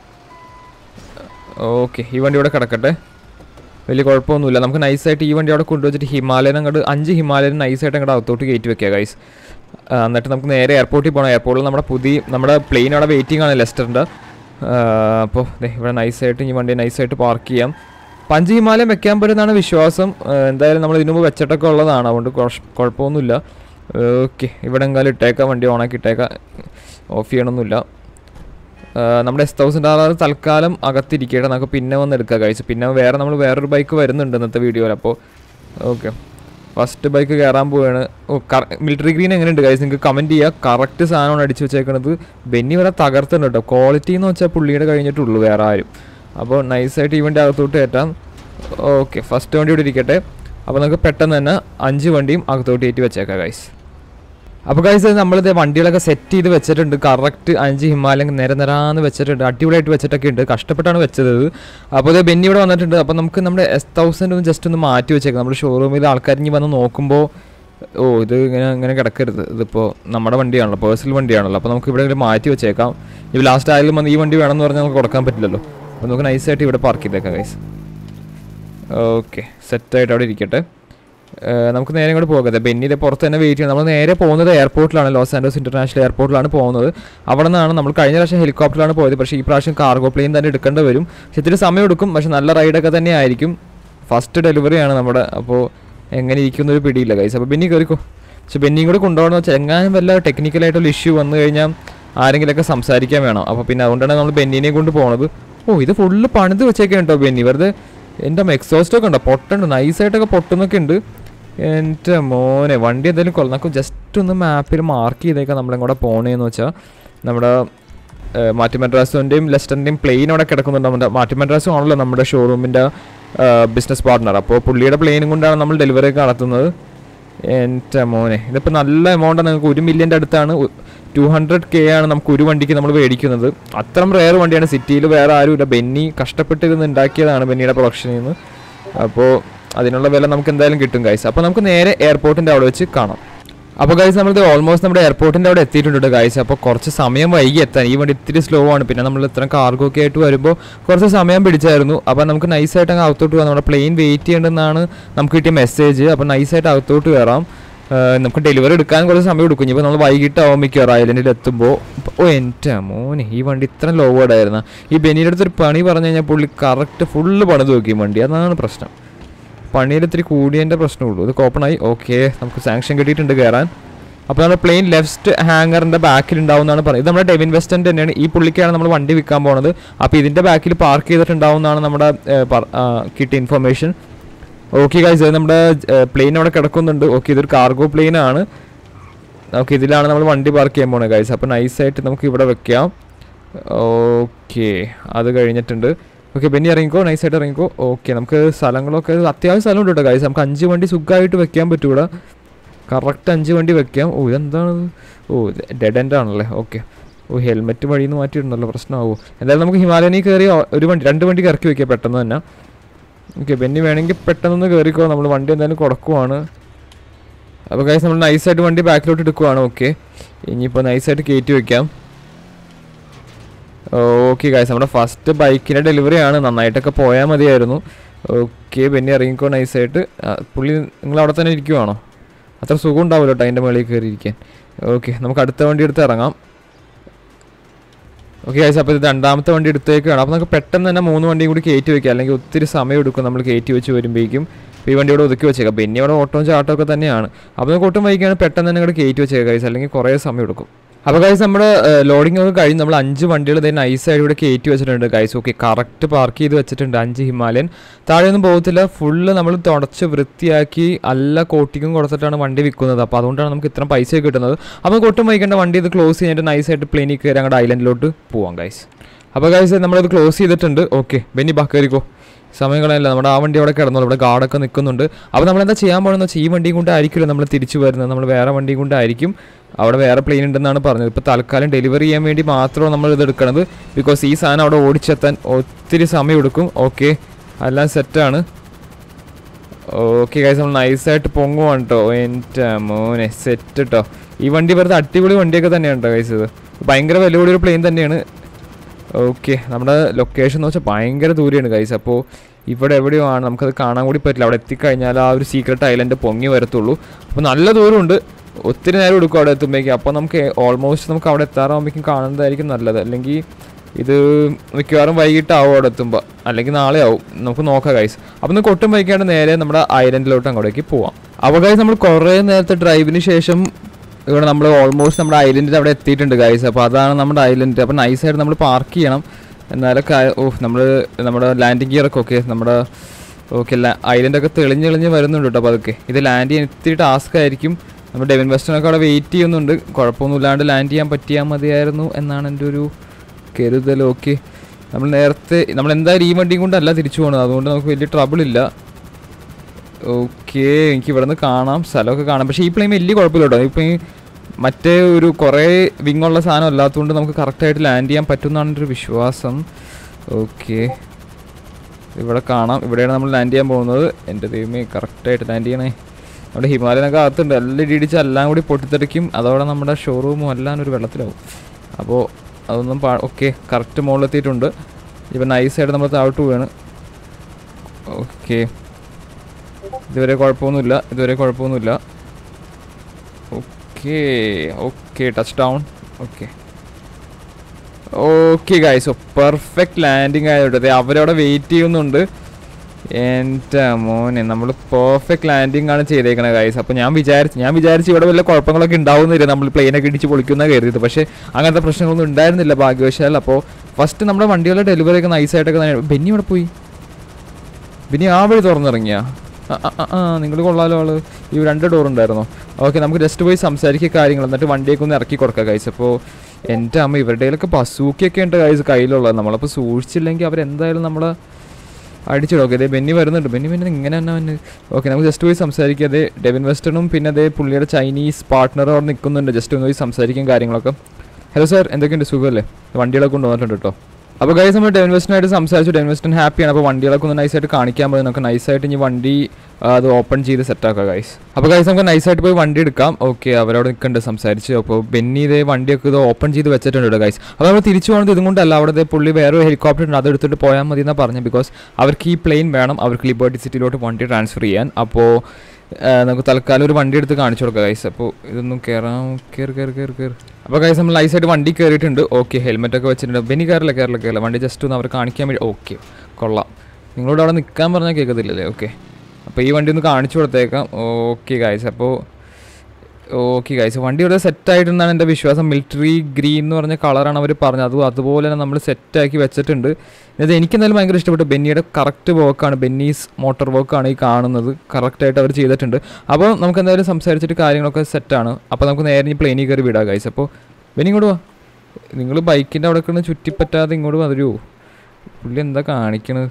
ഓക്കെ ഈ വണ്ടി ഇവിടെ കിടക്കട്ടെ വലിയ കുഴപ്പമൊന്നുമില്ല നമുക്ക് നൈസായിട്ട് ഈ വണ്ടി അവിടെ കൊണ്ടുവച്ചിട്ട് ഹിമാലയൻ അങ്ങോട്ട് അഞ്ച് ഹിമാലയൻ നൈസായിട്ട് അങ്ങോട്ട് അകത്തോട്ട് കയറ്റി വെക്കുക ഗൈസ് എന്നിട്ട് നമുക്ക് നേരെ എയർപോർട്ടിൽ പോകണം എയർപോർട്ടിൽ നമ്മുടെ പുതിയ നമ്മുടെ പ്ലെയിൻ അവിടെ വെയിറ്റിംഗ് ആണ് ലെസ്റ്ററിൻ്റെ അപ്പോൾ ഇവിടെ നൈസായിട്ട് ഈ വണ്ടി നൈസായിട്ട് പാർക്ക് ചെയ്യാം പഞ്ച് ഹിമാലയം വെക്കാൻ പറ്റുന്നതാണ് വിശ്വാസം ആ, എന്തായാലും നമ്മൾ ഇതിനു മുമ്പ് വെച്ചിട്ടൊക്കെ ഉള്ളതാണ് അതുകൊണ്ട് കുഴ- കുഴപ്പമൊന്നുമില്ല ഓക്കെ ഇവിടെ എങ്കാലും ഇട്ടേക്കാം വണ്ടി ഓണാക്കി ഇട്ടേക്കാം ഓഫ് ചെയ്യണമൊന്നുമില്ല ആ, നമ്മുടെ എസ് തൗസൻഡ് ആർ ആർ തൽക്കാലം അകത്തിരിക്കട്ടെ നമുക്ക് പിന്നെ വന്ന് എടുക്കാം കഴിച്ച് പിന്നെ വേറെ നമ്മൾ വേറൊരു ബൈക്ക് വരുന്നുണ്ട് ഇന്നത്തെ വീഡിയോയിൽ അപ്പോൾ ഓക്കെ ഫസ്റ്റ് ബൈക്ക് കയറാൻ പോവുകയാണ് ഓ മിലിറ്ററി ഗ്രീൻ എങ്ങനെയുണ്ട് ഗൈസ് നിങ്ങൾക്ക് കമൻറ്റ് ചെയ്യുക കറക്റ്റ് സാധനമാണ് അടിച്ചു വെച്ചേക്കണത് ബെന്നി വരെ തകർത്തുണ്ട് കേട്ടോ ക്വാളിറ്റി എന്ന് വെച്ചാൽ പുള്ളിയുടെ കഴിഞ്ഞിട്ടുള്ളൂ വേറെ ആരും അപ്പോൾ നൈസായിട്ട് ഈ വണ്ടി അകത്തോട്ട് കയറ്റാം ഓക്കെ ഫസ്റ്റ് വണ്ടി ഇവിടെ ഇരിക്കട്ടെ അപ്പോൾ നമുക്ക് പെട്ടെന്ന് തന്നെ അഞ്ച് വണ്ടിയും അകത്തോട്ട് കയറ്റി വെച്ചേക്കാം ഗൈസ് അപ്പോൾ ഗൈസ് നമ്മളിത് വണ്ടികളൊക്കെ സെറ്റ് ചെയ്ത് വെച്ചിട്ടുണ്ട് കറക്റ്റ് അഞ്ച് ഹിമാലയം നിര നിരാന്ന് വെച്ചിട്ടുണ്ട് അടിപൊളിയായിട്ട് വെച്ചിട്ടൊക്കെ ഉണ്ട് കഷ്ടപ്പെട്ടാണ് വെച്ചത് ഇത്. അപ്പോൾ ഇത് ബെന്നി ഇവിടെ വന്നിട്ടുണ്ട് അപ്പോൾ നമുക്ക് നമ്മുടെ എസ് തൗസൻഡ് ഒന്ന് ജസ്റ്റ് ഒന്ന് മാറ്റി വെച്ചേക്കാം നമ്മുടെ ഷോറൂമിൽ ആൾക്കാർ ഇനി വന്ന് നോക്കുമ്പോൾ ഓ ഇത് ഇങ്ങനെ ഇങ്ങനെ കിടക്കരുത് ഇതിപ്പോൾ നമ്മുടെ വണ്ടിയാണല്ലോ പേഴ്സണൽ വണ്ടിയാണല്ലോ അപ്പോൾ നമുക്ക് ഇവിടെ ഇങ്ങനെ മാറ്റി വെച്ചേക്കാം ഈ ലാസ്റ്റ് ആയാലും വന്ന് ഈ വണ്ടി വേണമെന്ന് പറഞ്ഞാൽ നമുക്ക് കൊടുക്കാൻ പറ്റില്ലല്ലോ അപ്പോൾ നമുക്ക് നൈസായിട്ട് ഇവിടെ പാർക്ക് ചെയ്തേക്കാം ഗൈസ് ഓക്കെ സെറ്റായിട്ട് അവിടെ ഇരിക്കട്ടെ ഏഹ് നമുക്ക് നേരെ ഇങ്ങോട്ട് പോകരുത് ബെന്നിയുടെ പുറത്ത് തന്നെ വെയിറ്റ് ചെയ്യണം നമ്മൾ നേരെ പോകുന്നത് എയർപോർട്ടിലാണ് ലോസ് ആൻഡോസ് ഇന്റർനാഷണൽ എയർപോർട്ടിലാണ് പോകുന്നത് അവിടെ നിന്നാണ് നമ്മൾ കഴിഞ്ഞ പ്രാവശ്യം ഹെലികോപ്റ്ററിലാണ് പോയത് പക്ഷേ ഈ പ്രാവശ്യം കാർഗോ പ്ലെയിൻ തന്നെ എടുക്കേണ്ടി വരും പക്ഷേ ഇത്തിരി സമയം എടുക്കും പക്ഷേ നല്ല റൈഡൊക്കെ തന്നെ ആയിരിക്കും ഫസ്റ്റ് ഡെലിവറിയാണ് നമ്മുടെ അപ്പോൾ എങ്ങനെ ഇരിക്കുന്നൊരു പിടിയില്ല കൈസ് അപ്പോൾ ബെന്നി കയറിക്കോ പക്ഷെ ബെന്നിയും കൂടെ കൊണ്ടുപോകണമെന്ന് വെച്ചാൽ എങ്ങാനും വല്ല ടെക്നിക്കലായിട്ടുള്ള ഇഷ്യൂ വന്നു കഴിഞ്ഞാൽ ആരെങ്കിലുമൊക്കെ സംസാരിക്കാൻ വേണം അപ്പോൾ പിന്നെ അതുകൊണ്ടാണ് നമ്മൾ ബെന്നിനെ കൊണ്ട് പോകുന്നത് ഓ ഇത് ഫുള്ള് പണിത് വെച്ചേക്കാൻ കേട്ടോ ബെന്നി വെറുതെ എൻ്റെ എക്സോസ്റ്റ് ഒക്കെ ഉണ്ടോ പൊട്ടുണ്ട് നൈസായിട്ടൊക്കെ പൊട്ടുന്നൊക്കെ ഉണ്ട് എൻ്റെ മോനെ വണ്ടി എന്തായാലും കൊള്ളാം നമുക്ക് ജസ്റ്റ് ഒന്ന് മാപ്പിൽ മാർക്ക് ചെയ്തേക്കാം നമ്മളെങ്ങോട്ട് പോണേന്ന് വെച്ചാൽ നമ്മുടെ ഏഹ്, മാറ്റി മദ്രാസിൻ്റെയും ലെസ്റ്ററിൻ്റെയും പ്ലെയിൻ അവിടെ കിടക്കുന്നുണ്ട് നമ്മുടെ മാറ്റി മദ്രാസും ആണല്ലോ നമ്മുടെ ഷോറൂമിൻ്റെ ബിസിനസ് പാർട്ണർ അപ്പോൾ പുള്ളിയുടെ പ്ലെയിനും കൊണ്ടാണ് നമ്മൾ ഡെലിവറി ഒക്കെ നടത്തുന്നത് എൻ്റെ മോനെ ഇതിപ്പോൾ നല്ല എമൗണ്ടാണ് നിങ്ങൾക്ക് ഒരു മില്യൻ്റെ അടുത്താണ് ടു ഹൺഡ്രഡ് കെ ആണ് നമുക്ക് ഒരു വണ്ടിക്ക് നമ്മൾ മേടിക്കുന്നത് അത്രയും റെയർ വണ്ടിയാണ് സിറ്റിയിൽ വേറെ ആരുമില്ല ബെന്നി കഷ്ടപ്പെട്ടിരുന്ന് ഉണ്ടാക്കിയതാണ് ബെന്നിയുടെ പ്രൊഡക്ഷനിൽ നിന്ന് അപ്പോൾ അതിനുള്ള വില നമുക്ക് എന്തായാലും കിട്ടും ഗൈസ് അപ്പോൾ നമുക്ക് നേരെ എയർപോർട്ടിൻ്റെ അവിടെ വെച്ച് കാണാം അപ്പോൾ ഗൈസ് നമ്മൾ ഓൾമോസ്റ്റ് നമ്മുടെ എയർപോർട്ടിൻ്റെ അവിടെ എത്തിയിട്ടുണ്ട് ഗൈസ് അപ്പോൾ കുറച്ച് സമയം വൈകി എത്താൻ ഈ വണ്ടി ഇത്തിരി സ്ലോ ആണ് പിന്നെ നമ്മൾ ഇത്ര കാർഗോ ഒക്കെ ആയിട്ട് വരുമ്പോൾ കുറച്ച് സമയം പിടിച്ചായിരുന്നു അപ്പോൾ നമുക്ക് നൈസായിട്ട് അങ്ങ് അകത്തോട്ട് പോകാം നമ്മുടെ പ്ലെയിൻ വെയിറ്റ് ചെയ്യേണ്ടെന്നാണ് നമുക്ക് കിട്ടിയ മെസ്സേജ് അപ്പോൾ നൈസായിട്ട് അകത്തോട്ട് കയറാം ഏഹ് നമുക്ക് ഡെലിവറി എടുക്കാൻ കുറച്ച് സമയം എടുക്കും ഇപ്പോൾ നമ്മൾ വൈകിട്ടാവും മിക്കവാറും ഐലൻഡിൽ എത്തുമ്പോൾ ഓ എൻ്റെ മോനെ ഈ വണ്ടി ഇത്ര ലോ ആയിരുന്നു ഈ ബെനിയുടെ അടുത്തൊരു പണി പറഞ്ഞു കഴിഞ്ഞാൽ പുള്ളി കറക്റ്റ് ഫുള്ള് പണിത് നോക്കി ഈ വണ്ടി അതാണ് പ്രശ്നം പണിയിൽ ഇത്തിരി കൂടിയതിൻ്റെ പ്രശ്നമുള്ളൂ ഇത് ഓപ്പണായി ഓക്കെ നമുക്ക് സാങ്ഷൻ കിട്ടിയിട്ടുണ്ട് കയറാൻ അപ്പോൾ നമ്മുടെ പ്ലെയിൻ ലെഫ്റ്റ് ഹാങ്ങറിൻ്റെ ബാക്കിൽ ഉണ്ടാവുന്നതാണ് പറയുന്നത് ഇത് നമ്മുടെ ഡെവിൻ വെസ്റ്റൻ്റെ തന്നെയാണ് ഈ പുള്ളിക്കാണ് നമ്മൾ വണ്ടി വിൽക്കാൻ പോണത് അപ്പോൾ ഇതിൻ്റെ ബാക്കിൽ പാർക്ക് ചെയ്തിട്ടുണ്ടാവുന്നതാണ് നമ്മുടെ ഏഹ്, പറ- ആ, കിട്ടിയ ഇൻഫർമേഷൻ ഓക്കെ ഗൈസ് അത് നമ്മുടെ പ്ലെയിൻ അവിടെ കിടക്കുന്നുണ്ട് ഓക്കെ ഇതൊരു കാർഗോ പ്ലെയിൻ ആണ് ഓക്കെ ഇതിലാണ് നമ്മൾ വണ്ടി പാർക്ക് ചെയ്യാൻ പോണത് ഗൈസ് അപ്പോൾ നൈസായിട്ട് നമുക്ക് ഇവിടെ വെക്കാം ഓക്കെ അത് കഴിഞ്ഞിട്ടുണ്ട് ഓക്കെ ബെന്നി ഇറങ്ങിക്കോ നൈസായിട്ട് ഇറങ്ങിക്കോ ഓക്കെ നമുക്ക് സ്ഥലങ്ങളൊക്കെ അത്യാവശ്യം സ്ഥലം ഉണ്ട് കേട്ടോ ഗൈസ് നമുക്ക് അഞ്ച് വണ്ടി സുഖമായിട്ട് വെക്കാൻ പറ്റും ഇവിടെ കറക്റ്റ് അഞ്ച് വണ്ടി വെക്കാം ഓ ഇതെന്താണ് ഓ ഡെഡ് എൻഡ് ആണല്ലേ ഓക്കെ ഓ ഹെൽമെറ്റ് വഴിയിൽ നിന്ന് മാറ്റിയിട്ടുണ്ടല്ലോ പ്രശ്നമാവോ എന്തായാലും നമുക്ക് ഹിമാലയനിൽ കയറി ഒരു വണ്ടി രണ്ട് വണ്ടി ഇറക്കി വെക്കാം പെട്ടെന്ന് തന്നെ ഓക്കെ ബെന്നി വേണമെങ്കിൽ പെട്ടെന്നൊന്ന് കയറിക്കോ നമ്മൾ വണ്ടി എന്തായാലും കൊടുക്കുവാണ് അപ്പോൾ ഗൈസ് നമ്മൾ നൈസായിട്ട് വണ്ടി ബാക്കിലോട്ട് എടുക്കുവാണ് ഓക്കെ ഇനിയിപ്പോൾ നൈസായിട്ട് കയറ്റി വെക്കാം ഓക്കെ ഗൈസ് നമ്മുടെ ഫസ്റ്റ് ബൈക്കിൻ്റെ ഡെലിവറി ആണ് നന്നായിട്ടൊക്കെ പോയാൽ മതിയായിരുന്നു ഓക്കെ ബെന്നി ഇറങ്ങിക്കോ നൈസായിട്ട് ആ, പുള്ളി നിങ്ങൾ അവിടെ തന്നെ ഇരിക്കുവാണോ അത്ര സുഖം ഉണ്ടാവില്ല കേട്ടോ അതിൻ്റെ മുകളിൽ കയറി ഇരിക്കാൻ ഓക്കെ നമുക്ക് അടുത്ത വണ്ടി എടുത്ത് ഇറങ്ങാം ഓക്കെ ഗൈസ് അപ്പോൾ ഇത് രണ്ടാമത്തെ വണ്ടി എടുത്തേക്കാണ് അപ്പോൾ നമുക്ക് പെട്ടെന്ന് തന്നെ മൂന്ന് വണ്ടിയും കൂടി കയറ്റി വെക്കാം അല്ലെങ്കിൽ ഒത്തിരി സമയം എടുക്കും നമ്മൾ കയറ്റി വെച്ച് വരുമ്പോഴേക്കും ഇപ്പോൾ ഈ വണ്ടി ഇവിടെ ഒതുക്കി വെച്ചേക്കാം പിന്നെ ഇവിടെ ഓട്ടവും ചാട്ടവും ഒക്കെ തന്നെയാണ് അപ്പോൾ നമുക്ക് ഒട്ടും വൈകിയാണ് പെട്ടെന്ന് തന്നെ ഇവിടെ കയറ്റി വെച്ചേക്കാം ഗൈസ് അല്ലെങ്കിൽ കുറേ സമയം എടുക്കും അപ്പോൾ ഗൈസ് നമ്മുടെ ലോഡിംഗ് ഒക്കെ കഴിഞ്ഞ് നമ്മൾ അഞ്ച് വണ്ടികൾ ഇതേ നൈസായിട്ട് ഇവിടെ കയറ്റി വെച്ചിട്ടുണ്ട് ഗൈസ് ഓക്കെ കറക്റ്റ് പാർക്ക് ചെയ്ത് വെച്ചിട്ടുണ്ട് അഞ്ച് ഹിമാലയൻ താഴെയൊന്നും പോകത്തില്ല ഫുള്ള് നമ്മൾ തുടച്ച് വൃത്തിയാക്കി നല്ല കോട്ടിങ്ങും കൊടുത്തിട്ടാണ് വണ്ടി വിൽക്കുന്നത് അപ്പോൾ അതുകൊണ്ടാണ് നമുക്ക് ഇത്ര പൈസ കിട്ടുന്നത് അപ്പോൾ നമുക്ക് ഒട്ടും വൈകേണ്ട വണ്ടി ഇത് ക്ലോസ് ചെയ്തിട്ട് നൈസായിട്ട് പ്ലെയിനിൽ കയറി അങ്ങോട്ട് ഐലൻഡിലോട്ട് പോവാം ഗൈസ് അപ്പോൾ ഗൈസ് നമ്മളിത് ക്ലോസ് ചെയ്തിട്ടുണ്ട് ഓക്കെ ബെന്നി ബാ കയറിക്കോ സമയം കളയല്ല നമ്മുടെ ആ വണ്ടി അവിടെ കിടന്നോളൂ ഇവിടെ ഗാർഡൊക്കെ നിൽക്കുന്നുണ്ട് അപ്പോൾ നമ്മൾ എന്താ ചെയ്യാൻ പോകുന്നത് വെച്ചാൽ ഈ വണ്ടിയും കൊണ്ടായിരിക്കില്ല നമ്മൾ തിരിച്ചു വരുന്നത് നമ്മൾ വേറെ വണ്ടിയും കൊണ്ടായിരിക്കും അവിടെ വേറെ പ്ലെയിൻ ഉണ്ടെന്നാണ് പറഞ്ഞത് ഇപ്പോൾ തൽക്കാലം ഡെലിവറി ചെയ്യാൻ വേണ്ടി മാത്രമാണ് നമ്മൾ ഇത് എടുക്കണത് ബിക്കോസ് ഈ സാധനം അവിടെ ഓടിച്ചെത്താൻ ഒത്തിരി സമയം എടുക്കും ഓക്കെ എല്ലാം സെറ്റാണ് ഓക്കെ ഗൈസ് നമ്മൾ നൈസായിട്ട് പൊങ്ങുവാണ് കേട്ടോ എൻ്റെ മോനെ സെറ്റ് കേട്ടോ ഈ വണ്ടി വെറുതെ അടിപൊളി വണ്ടിയൊക്കെ തന്നെയാണ് കേട്ടോ ഗൈസ് ഇത് ഭയങ്കര വില കൂടിയൊരു പ്ലെയിൻ തന്നെയാണ് ഓക്കെ നമ്മുടെ ലൊക്കേഷൻ എന്ന് വെച്ചാൽ ഭയങ്കര ദൂരെയാണ് ഗൈസ് അപ്പോൾ ഇവിടെ എവിടെയോ ആണ് നമുക്കത് കാണാൻ കൂടി പറ്റില്ല അവിടെ എത്തിക്കഴിഞ്ഞാൽ ആ ഒരു സീക്രട്ട് ഐലൻഡ് പൊങ്ങി വരത്തുള്ളൂ അപ്പോൾ നല്ല ദൂരമുണ്ട് ഒത്തിരി നേരം എടുക്കും അവിടെ എത്തുമ്പോഴേക്കും അപ്പോൾ നമുക്ക് ഓൾമോസ്റ്റ് നമുക്ക് അവിടെ എത്താറാകുമ്പോഴേക്കും കാണുന്നതായിരിക്കും നല്ലത് അല്ലെങ്കിൽ ഇത് മിക്കവാറും വൈകിട്ടാവും അവിടെ എത്തുമ്പോൾ അല്ലെങ്കിൽ നാളെ ആവും നമുക്ക് നോക്കാം ഗൈസ് അപ്പോൾ നമുക്ക് ഒട്ടും വൈകിക്കാണ്ട് നേരെ നമ്മുടെ ഐലൻഡിലോട്ട് അങ്ങോട്ടേക്ക് പോവാം അപ്പോൾ ഗൈസ് നമ്മൾ കുറേ നേരത്തെ ഡ്രൈവിന് ശേഷം ഇവിടെ നമ്മൾ ഓൾമോസ്റ്റ് നമ്മുടെ ഐലൻഡിൽ അവിടെ എത്തിയിട്ടുണ്ട് ഗൈസ് അപ്പോൾ അതാണ് നമ്മുടെ ഐലൻഡ് അപ്പോൾ നൈസായിട്ട് നമ്മൾ പാർക്ക് ചെയ്യണം എന്നാലൊക്കെ ഓ നമ്മൾ നമ്മുടെ ലാൻഡിങ് ഗിയറൊക്കെ ഓക്കെ നമ്മുടെ ഓക്കെ ഐലൻഡൊക്കെ തെളിഞ്ഞ് തെളിഞ്ഞ് വരുന്നുണ്ട് കേട്ടോ അപ്പോൾ അതൊക്കെ ഇത് ലാൻഡ് ചെയ്യാൻ ഇത്തിരി ടാസ്ക് ആയിരിക്കും നമ്മൾ ഡെവിൻ വെസ്റ്റനൊക്കെ അവിടെ വെയിറ്റ് ചെയ്യുന്നുണ്ട് കുഴപ്പമൊന്നുമില്ലാണ്ട് ലാൻഡ് ചെയ്യാൻ പറ്റിയാൽ മതിയായിരുന്നു എന്നാണ് എൻ്റെ ഒരു കരുതൽ ഓക്കെ നമ്മൾ നേരത്തെ നമ്മൾ എന്തായാലും ഈ വണ്ടിയും കൊണ്ടല്ല തിരിച്ചു പോകുന്നത് അതുകൊണ്ട് നമുക്ക് വലിയ ട്രബിൾ ഇല്ല ഓക്കെ എനിക്ക് ഇവിടെ നിന്ന് കാണാം സ്ഥലമൊക്കെ കാണാം പക്ഷേ ഈ പ്ലെയിൻ വലിയ കുഴപ്പമില്ല കേട്ടോ ഇപ്പം ഈ മറ്റേ ഒരു കുറേ വിങ്ങുള്ള സാധനം അല്ലാത്തതുകൊണ്ട് നമുക്ക് കറക്റ്റായിട്ട് ലാൻഡ് ചെയ്യാൻ പറ്റുമെന്നാണ് എൻ്റെ ഒരു വിശ്വാസം ഓക്കെ ഇവിടെ കാണാം ഇവിടെയാണ് നമ്മൾ ലാൻഡ് ചെയ്യാൻ പോകുന്നത് എൻ്റെ ദൈവമേ കറക്റ്റായിട്ട് ലാൻഡ് ചെയ്യണേ നമ്മുടെ ഹിമാലയനൊക്കെ അകത്തുണ്ട് എല്ലാം ഇടിച്ച് എല്ലാം കൂടി പൊട്ടിത്തെറിക്കും അതോടെ നമ്മുടെ ഷോറൂമും എല്ലാം ഒരു വെള്ളത്തിലാവും അപ്പോൾ അതൊന്നും പാ ഓക്കെ കറക്റ്റ് മുകളിലെത്തിയിട്ടുണ്ട് ഇപ്പം നൈസായിട്ട് നമ്മൾ താഴോട്ട് പോവുകയാണ് ഓക്കെ ഇതുവരെ കുഴപ്പമൊന്നുമില്ല ഇതുവരെ കുഴപ്പമൊന്നുമില്ല okay okay touch down okay okay guys ഓ പെർഫെക്റ്റ് ലാൻഡിങ് ആയതുകൊണ്ട് അവരവിടെ വെയിറ്റ് ചെയ്യുന്നുണ്ട് എൻ്റെ മോനെ നമ്മൾ പെർഫെക്റ്റ് ലാൻഡിങ് ആണ് ചെയ്തേക്കണത് ഗൈസ് അപ്പോൾ ഞാൻ വിചാരിച്ചു ഞാൻ വിചാരിച്ചു ഇവിടെ വല്ല കുഴപ്പങ്ങളൊക്കെ ഉണ്ടാവുന്നില്ല നമ്മൾ പ്ലെയിനൊക്കെ ഇടിച്ച് പൊളിക്കുന്ന കരുതിയത് പക്ഷേ അങ്ങനത്തെ പ്രശ്നങ്ങളൊന്നും ഉണ്ടായിരുന്നില്ല ഭാഗ്യവശാൽ അപ്പോൾ ഫസ്റ്റ് നമ്മുടെ വണ്ടികളുടെ ഡെലിവറി ഒക്കെ നൈസായിട്ടൊക്കെ തന്നെ ബെന്നി ഇവിടെ പോയി ബെന്നി ആ വഴി തുറന്നിറങ്ങിയാ ആ നിങ്ങൾ കൊള്ളാലോ ആള് ഈ രണ്ട് ഡോർ ഉണ്ടായിരുന്നോ ഓക്കെ നമുക്ക് ജസ്റ്റ് പോയി സംസാരിക്കുക കാര്യങ്ങൾ എന്നിട്ട് വണ്ടിയൊക്കെ ഒന്ന് ഇറക്കി കൊടുക്കാം ഗൈസ് അപ്പോൾ എൻ്റെ അമ്മ ഇവരുടെ കയ്യിലൊക്കെ ബസൂക്കിയൊക്കെ ഉണ്ട് ഗൈസ് കയ്യിലുള്ളത് നമ്മളപ്പോൾ സൂക്ഷിച്ചില്ലെങ്കിൽ അവരെന്തായാലും നമ്മളെ അടിച്ചിടും ഓക്കെ അതേ ബെന്നി വരുന്നുണ്ട് ബെന്നി പിന്നെ ഇങ്ങനെ തന്നെ വന്ന് ഓക്കെ നമുക്ക് ജസ്റ്റ് പോയി സംസാരിക്കാം അതേ ഡെവിൻ വെസ്റ്റണും പിന്നെ അതേ പുള്ളിയുടെ ചൈനീസ് പാർട്ട്ണറും അവിടെ നിൽക്കുന്നുണ്ട് ജസ്റ്റ് ഒന്ന് പോയി സംസാരിക്കും കാര്യങ്ങളൊക്കെ ഹലോ സാർ എന്തൊക്കെയുണ്ട് സുഖമല്ലേ വണ്ടികളൊക്കെ കൊണ്ടുവന്നിട്ടുണ്ട് കേട്ടോ അപ്പോൾ ഗൈസ് നമ്മൾ ഡെൻവെസ്റ്റിനായിട്ട് സംസാരിച്ചു ഡെൻവെസ്റ്റിൻ ഹാപ്പിയാണ് അപ്പോൾ വണ്ടികളൊക്കെ ഒന്ന് നൈസായിട്ട് കാണിക്കാൻ പോയി നമുക്ക് നൈസായിട്ട് ഇനി വണ്ടി ആ, അത് ഓപ്പൺ ചെയ്ത് സെറ്റാക്കാം ഗൈസ് അപ്പോൾ ഗൈസ് നമുക്ക് നൈസായിട്ട് പോയി വണ്ടി എടുക്കാം ഓക്കെ അവരോട് നിൽക്കണ്ട് സംസാരിച്ച് അപ്പോൾ ബെന്നി ഇതേ വണ്ടിയൊക്കെ ഇത് ഓപ്പൺ ചെയ്ത് വെച്ചിട്ടുണ്ട് ഗൈസ് അപ്പോൾ നമ്മൾ തിരിച്ചു പോകുന്നത് ഇതും കൊണ്ടല്ല അവിടെ ദേ പുള്ളി വേറെ ഒരു ഹെലികോപ്റ്റർ ഉണ്ട് അത് എടുത്തിട്ട് പോയാൽ മതി എന്നാണ് പറഞ്ഞത് ബിക്കോസ് അവർക്ക് ഈ പ്ലെയിൻ വേണം അവർക്ക് ലിബർട്ടി സിറ്റിയിലോട്ട് വണ്ടി ട്രാൻസ്ഫർ ചെയ്യാൻ അപ്പോൾ നമുക്ക് തൽക്കാലം ഒരു വണ്ടി എടുത്ത് കാണിച്ചു കൊടുക്കാം ഗൈസ് അപ്പോൾ ഇതൊന്നും കയറാം കയറി കയറി കയറി കയറി അപ്പോൾ ഗൈസ് നമ്മൾ നൈസായിട്ട് വണ്ടി കയറിയിട്ടുണ്ട് ഓക്കെ ഹെൽമെറ്റ് ഒക്കെ വെച്ചിട്ടുണ്ട് ബെനി കയറില്ല കയറില്ല കയറില്ല വണ്ടി ജസ്റ്റ് ഒന്ന് അവർ കാണിക്കാൻ വേണ്ടി ഓക്കെ കൊള്ളാം നിങ്ങളോട് അവിടെ നിൽക്കാൻ പറഞ്ഞാൽ കേൾക്കത്തില്ലല്ലേ ഓക്കെ അപ്പോൾ ഈ വണ്ടി ഒന്ന് കാണിച്ചു കൊടുത്തേക്കാം ഓക്കെ ഗൈസ് അപ്പോൾ ഓക്കെ ഗൈസ് വണ്ടി ഇവിടെ സെറ്റ് ആയിട്ടുണ്ടെന്നാണ് എൻ്റെ വിശ്വാസം മിലിറ്ററി ഗ്രീൻ എന്ന് പറഞ്ഞ കളറാണ് അവർ പറഞ്ഞത് അതും അതുപോലെ തന്നെ നമ്മൾ സെറ്റാക്കി വെച്ചിട്ടുണ്ട് ഇത് എനിക്ക് എന്തായാലും ഭയങ്കര ഇഷ്ടപ്പെട്ടു ബെന്നിയുടെ കറക്റ്റ് വർക്കാണ് ബെന്നീസ് മോട്ടോർ വർക്കാണ് ഈ കാണുന്നത് കറക്റ്റായിട്ട് അവർ ചെയ്തിട്ടുണ്ട് അപ്പോൾ നമുക്ക് എന്തായാലും സംസാരിച്ചിട്ട് കാര്യങ്ങളൊക്കെ സെറ്റാണ് അപ്പോൾ നമുക്ക് നേരെ ഈ പ്ലെയിനിൽ കയറി വിടാം ഗൈസ് അപ്പോൾ ബെന്നി ഇങ്ങോട്ട് വാ നിങ്ങൾ ബൈക്കിൻ്റെ അവിടെ കിടന്ന് ചുറ്റിപ്പറ്റാതെ ഇങ്ങോട്ട് വരുമോ പുള്ളി എന്താ കാണിക്കണത്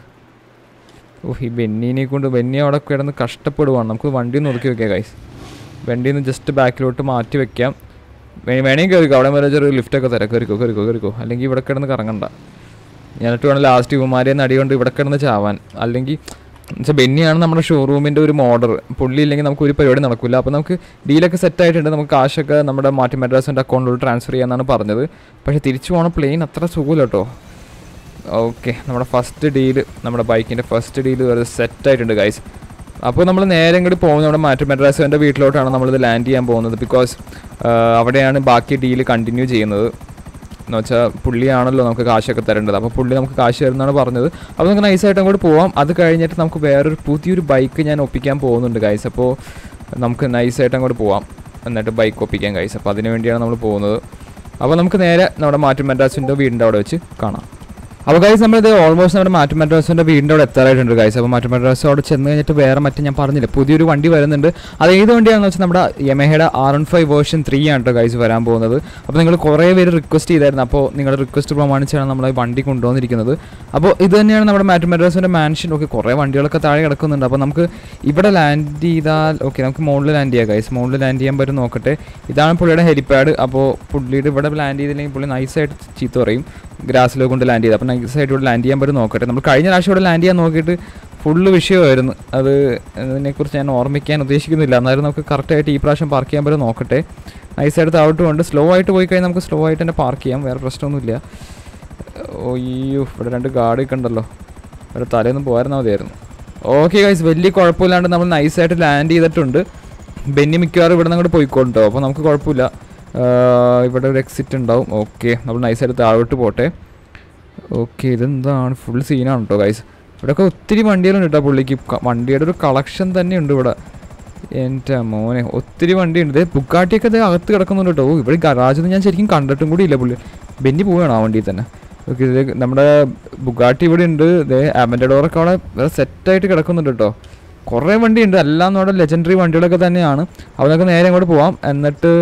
ഓ ഈ ബെന്നീനെ കൊണ്ട് ബെന്നി അവിടെ കിടന്ന് കഷ്ടപ്പെടുവാണ് നമുക്ക് വണ്ടി ഒന്ന് ഒതുക്കി വെക്കാം ഗൈസ് വണ്ടിയിൽ നിന്ന് ജസ്റ്റ് ബാക്കിലോട്ട് മാറ്റി വെക്കാം വേ- വേണമെങ്കിൽ കയറിക്കോ അവിടെ വരെ ചെറിയ ലിഫ്റ്റൊക്കെ തരാം കയറിക്കോ കയറിക്കോ കയറിക്കോ അല്ലെങ്കിൽ ഇവിടെ കിടന്ന് കറങ്ങണ്ട ഞാനിട്ട് വേണം ലാസ്റ്റ് ഇവന്മാരെ നടികൊണ്ട് ഇവിടെ കിടന്ന് ചാവാൻ അല്ലെങ്കിൽ എന്നുവെച്ചാൽ ബെന്നിയാണ് നമ്മുടെ ഷോറൂമിൻ്റെ ഒരു മോഡർ പുള്ളി ഇല്ലെങ്കിൽ നമുക്ക് ഒരു പരിപാടി നടക്കില്ല അപ്പോൾ നമുക്ക് ഡീലൊക്കെ സെറ്റ് ആയിട്ടുണ്ട് നമുക്ക് കാശൊക്കെ നമ്മുടെ മാറ്റി മെഡ്രാസിൻ്റെ അക്കൗണ്ടിലോട്ട് ട്രാൻസ്ഫർ ചെയ്യാമെന്നാണ് പറഞ്ഞത് പക്ഷേ തിരിച്ചു പോകണ പ്ലെയിൻ അത്ര സുഖമില്ല കേട്ടോ ഓക്കെ നമ്മുടെ ഫസ്റ്റ് ഡീല് നമ്മുടെ ബൈക്കിൻ്റെ ഫസ്റ്റ് ഡീല് വെറുതെ സെറ്റ് ആയിട്ടുണ്ട് ഗൈസ് അപ്പോൾ നമ്മൾ നേരെ ഇങ്ങോട്ട് പോകുന്നത് നമ്മുടെ മാറ്റു മെഡ്രാസിൻ്റെ വീട്ടിലോട്ടാണ് നമ്മളിത് ലാൻഡ് ചെയ്യാൻ പോകുന്നത് ബിക്കോസ് അവിടെയാണ് ബാക്കി ഡീല് കണ്ടിന്യൂ ചെയ്യുന്നത് എന്ന് വെച്ചാൽ പുള്ളിയാണല്ലോ നമുക്ക് കാശൊക്കെ തരേണ്ടത് അപ്പോൾ പുള്ളി നമുക്ക് കാശ് തരുന്നതാണ് പറഞ്ഞത് അപ്പോൾ നമുക്ക് നൈസായിട്ട് അങ്ങോട്ട് പോവാം അത് കഴിഞ്ഞിട്ട് നമുക്ക് വേറൊരു പുതിയൊരു ബൈക്ക് ഞാൻ ഒപ്പിക്കാൻ പോകുന്നുണ്ട് ഗൈസ് അപ്പോൾ നമുക്ക് നൈസായിട്ട് അങ്ങോട്ട് പോവാം എന്നിട്ട് ബൈക്ക് ഒപ്പിക്കാൻ ഗൈസ് അപ്പോൾ അതിന് വേണ്ടിയാണ് നമ്മൾ പോകുന്നത് അപ്പോൾ നമുക്ക് നേരെ നമ്മുടെ മാറ്റു മെഡ്രാസിൻ്റെ വീടിൻ്റെ അവിടെ വെച്ച് കാണാം അപ്പോൾ ഗൈസ് നമ്മളിത് ഓൾമോസ്റ്റ് നമ്മുടെ മാറ്റു മെഡ്രാസിൻ്റെ വീടിൻ്റെ അവിടെ എത്താറായിട്ടുണ്ട് ഗൈസ് അപ്പോൾ മാറ്റു മെഡ്രാസ് അവിടെ ചെന്ന് കഴിഞ്ഞിട്ട് വേറെ മറ്റേ ഞാൻ പറഞ്ഞില്ല പുതിയൊരു വണ്ടി വരുന്നുണ്ട് അത് ഏത് വണ്ടിയാണെന്ന് വെച്ചാൽ നമ്മുടെ യമഹയുടെ R one five version three ആണ് കേട്ടോ ഗൈസ് വരാൻ പോകുന്നത് അപ്പോൾ നിങ്ങൾ കുറേ പേര് റിക്വസ്റ്റ് ചെയ്തായിരുന്നു അപ്പോൾ നിങ്ങളുടെ റിക്വസ്റ്റ് പ്രമാണിച്ചാണ് നമ്മൾ ഈ വണ്ടി കൊണ്ടുവന്നിരിക്കുന്നത് അപ്പോൾ ഇത് തന്നെയാണ് നമ്മുടെ മാറ്റു മെഡ്രാസിൻ്റെ മാൻഷൻ ഓക്കെ കുറേ വണ്ടികളൊക്കെ താഴെ കിടക്കുന്നുണ്ട് അപ്പോൾ നമുക്ക് ഇവിടെ ലാൻഡ് ചെയ്താൽ ഓക്കെ നമുക്ക് മുകളിൽ ലാൻഡ് ചെയ്യാം ഗൈസ് മുകളിൽ ലാൻഡ് ചെയ്യാൻ പറ്റും നോക്കട്ടെ ഇതാണ് പുള്ളിയുടെ ഹെലിപ്പാഡ് അപ്പോൾ പുള്ളിയുടെ ഇവിടെ ലാൻഡ് ചെയ്തില്ലെങ്കിൽ പുള്ളി നൈസായിട്ട് ചീത്ത പറയും ഗ്രാസിലോ കൊണ്ട് ലാൻഡ് ചെയ്ത് അപ്പോൾ നൈസായിട്ട് ഇവിടെ ലാൻഡ് ചെയ്യാൻ പറ്റും നോക്കട്ടെ നമ്മൾ കഴിഞ്ഞ പ്രാവശ്യം ഇവിടെ ലാൻഡ് ചെയ്യാൻ നോക്കിയിട്ട് ഫുള്ള് വിഷയമായിരുന്നു അത് അതിനെക്കുറിച്ച് ഞാൻ ഓർമ്മിക്കാൻ ഉദ്ദേശിക്കുന്നില്ല എന്നാലും നമുക്ക് കറക്റ്റായിട്ട് ഈ പ്രാവശ്യം പാർക്ക് ചെയ്യാൻ പറ്റും നോക്കട്ടെ നൈസായിട്ട് താഴോട്ട് കൊണ്ട് സ്ലോ ആയിട്ട് പോയി കഴിഞ്ഞാൽ നമുക്ക് സ്ലോ ആയിട്ട് തന്നെ പാർക്ക് ചെയ്യാം വേറെ പ്രശ്നമൊന്നുമില്ല ഓയ്യോ ഇവിടെ രണ്ട് ഗാർഡൊക്കെ ഉണ്ടല്ലോ ഇവിടെ തലേന്ന് പോയിരുന്നാൽ മതിയായിരുന്നു ഓക്കെ ഗൈസ് വലിയ കുഴപ്പമില്ലാണ്ട് നമ്മൾ നൈസായിട്ട് ലാൻഡ് ചെയ്തിട്ടുണ്ട് ബെന്നി മിക്കവാറും ഇവിടെ നിന്ന് അങ്ങോട്ട് പോയിക്കോട്ടോ അപ്പോൾ നമുക്ക് കുഴപ്പമില്ല ആ, ഇവിടെ ഒരു എക്സിറ്റ് ഉണ്ടാവും ഓക്കെ നമ്മൾ നൈസായിട്ട് താഴോട്ട് പോട്ടെ ഓക്കെ ഇതെന്താണ് ഫുൾ സീനാണ് കേട്ടോ ഗൈസ് ഇവിടെയൊക്കെ ഒത്തിരി വണ്ടികളുണ്ട് കേട്ടോ പുള്ളിക്ക് ക- വണ്ടിയുടെ ഒരു കളക്ഷൻ തന്നെയുണ്ട് ഇവിടെ എൻ്റെ മോനെ ഒത്തിരി വണ്ടിയുണ്ട് ഇതേ ബുക്കാട്ടിയൊക്കെ ഇത് അകത്ത് കിടക്കുന്നുണ്ട് കേട്ടോ ഓ, ഇവിടെ ഗറാജൊന്നും ഞാൻ ശരിക്കും കണ്ടിട്ടും കൂടി ഇല്ല പുള്ളി ബെന്നി പോവുകയാണ് ആ വണ്ടിയിൽ തന്നെ ഓക്കെ ഇത് നമ്മുടെ ബുഗാട്ടി ഇവിടെ ഉണ്ട് ഇതേ ആമൻഡോറൊക്കെ അവിടെ വേറെ സെറ്റായിട്ട് കിടക്കുന്നുണ്ട് കേട്ടോ കുറേ വണ്ടിയുണ്ട് എല്ലാം നമ്മുടെ ലെജൻഡറി വണ്ടികളൊക്കെ തന്നെയാണ് അപ്പോൾ നമുക്ക് നേരെ അങ്ങോട്ട് പോവാം എന്നിട്ട്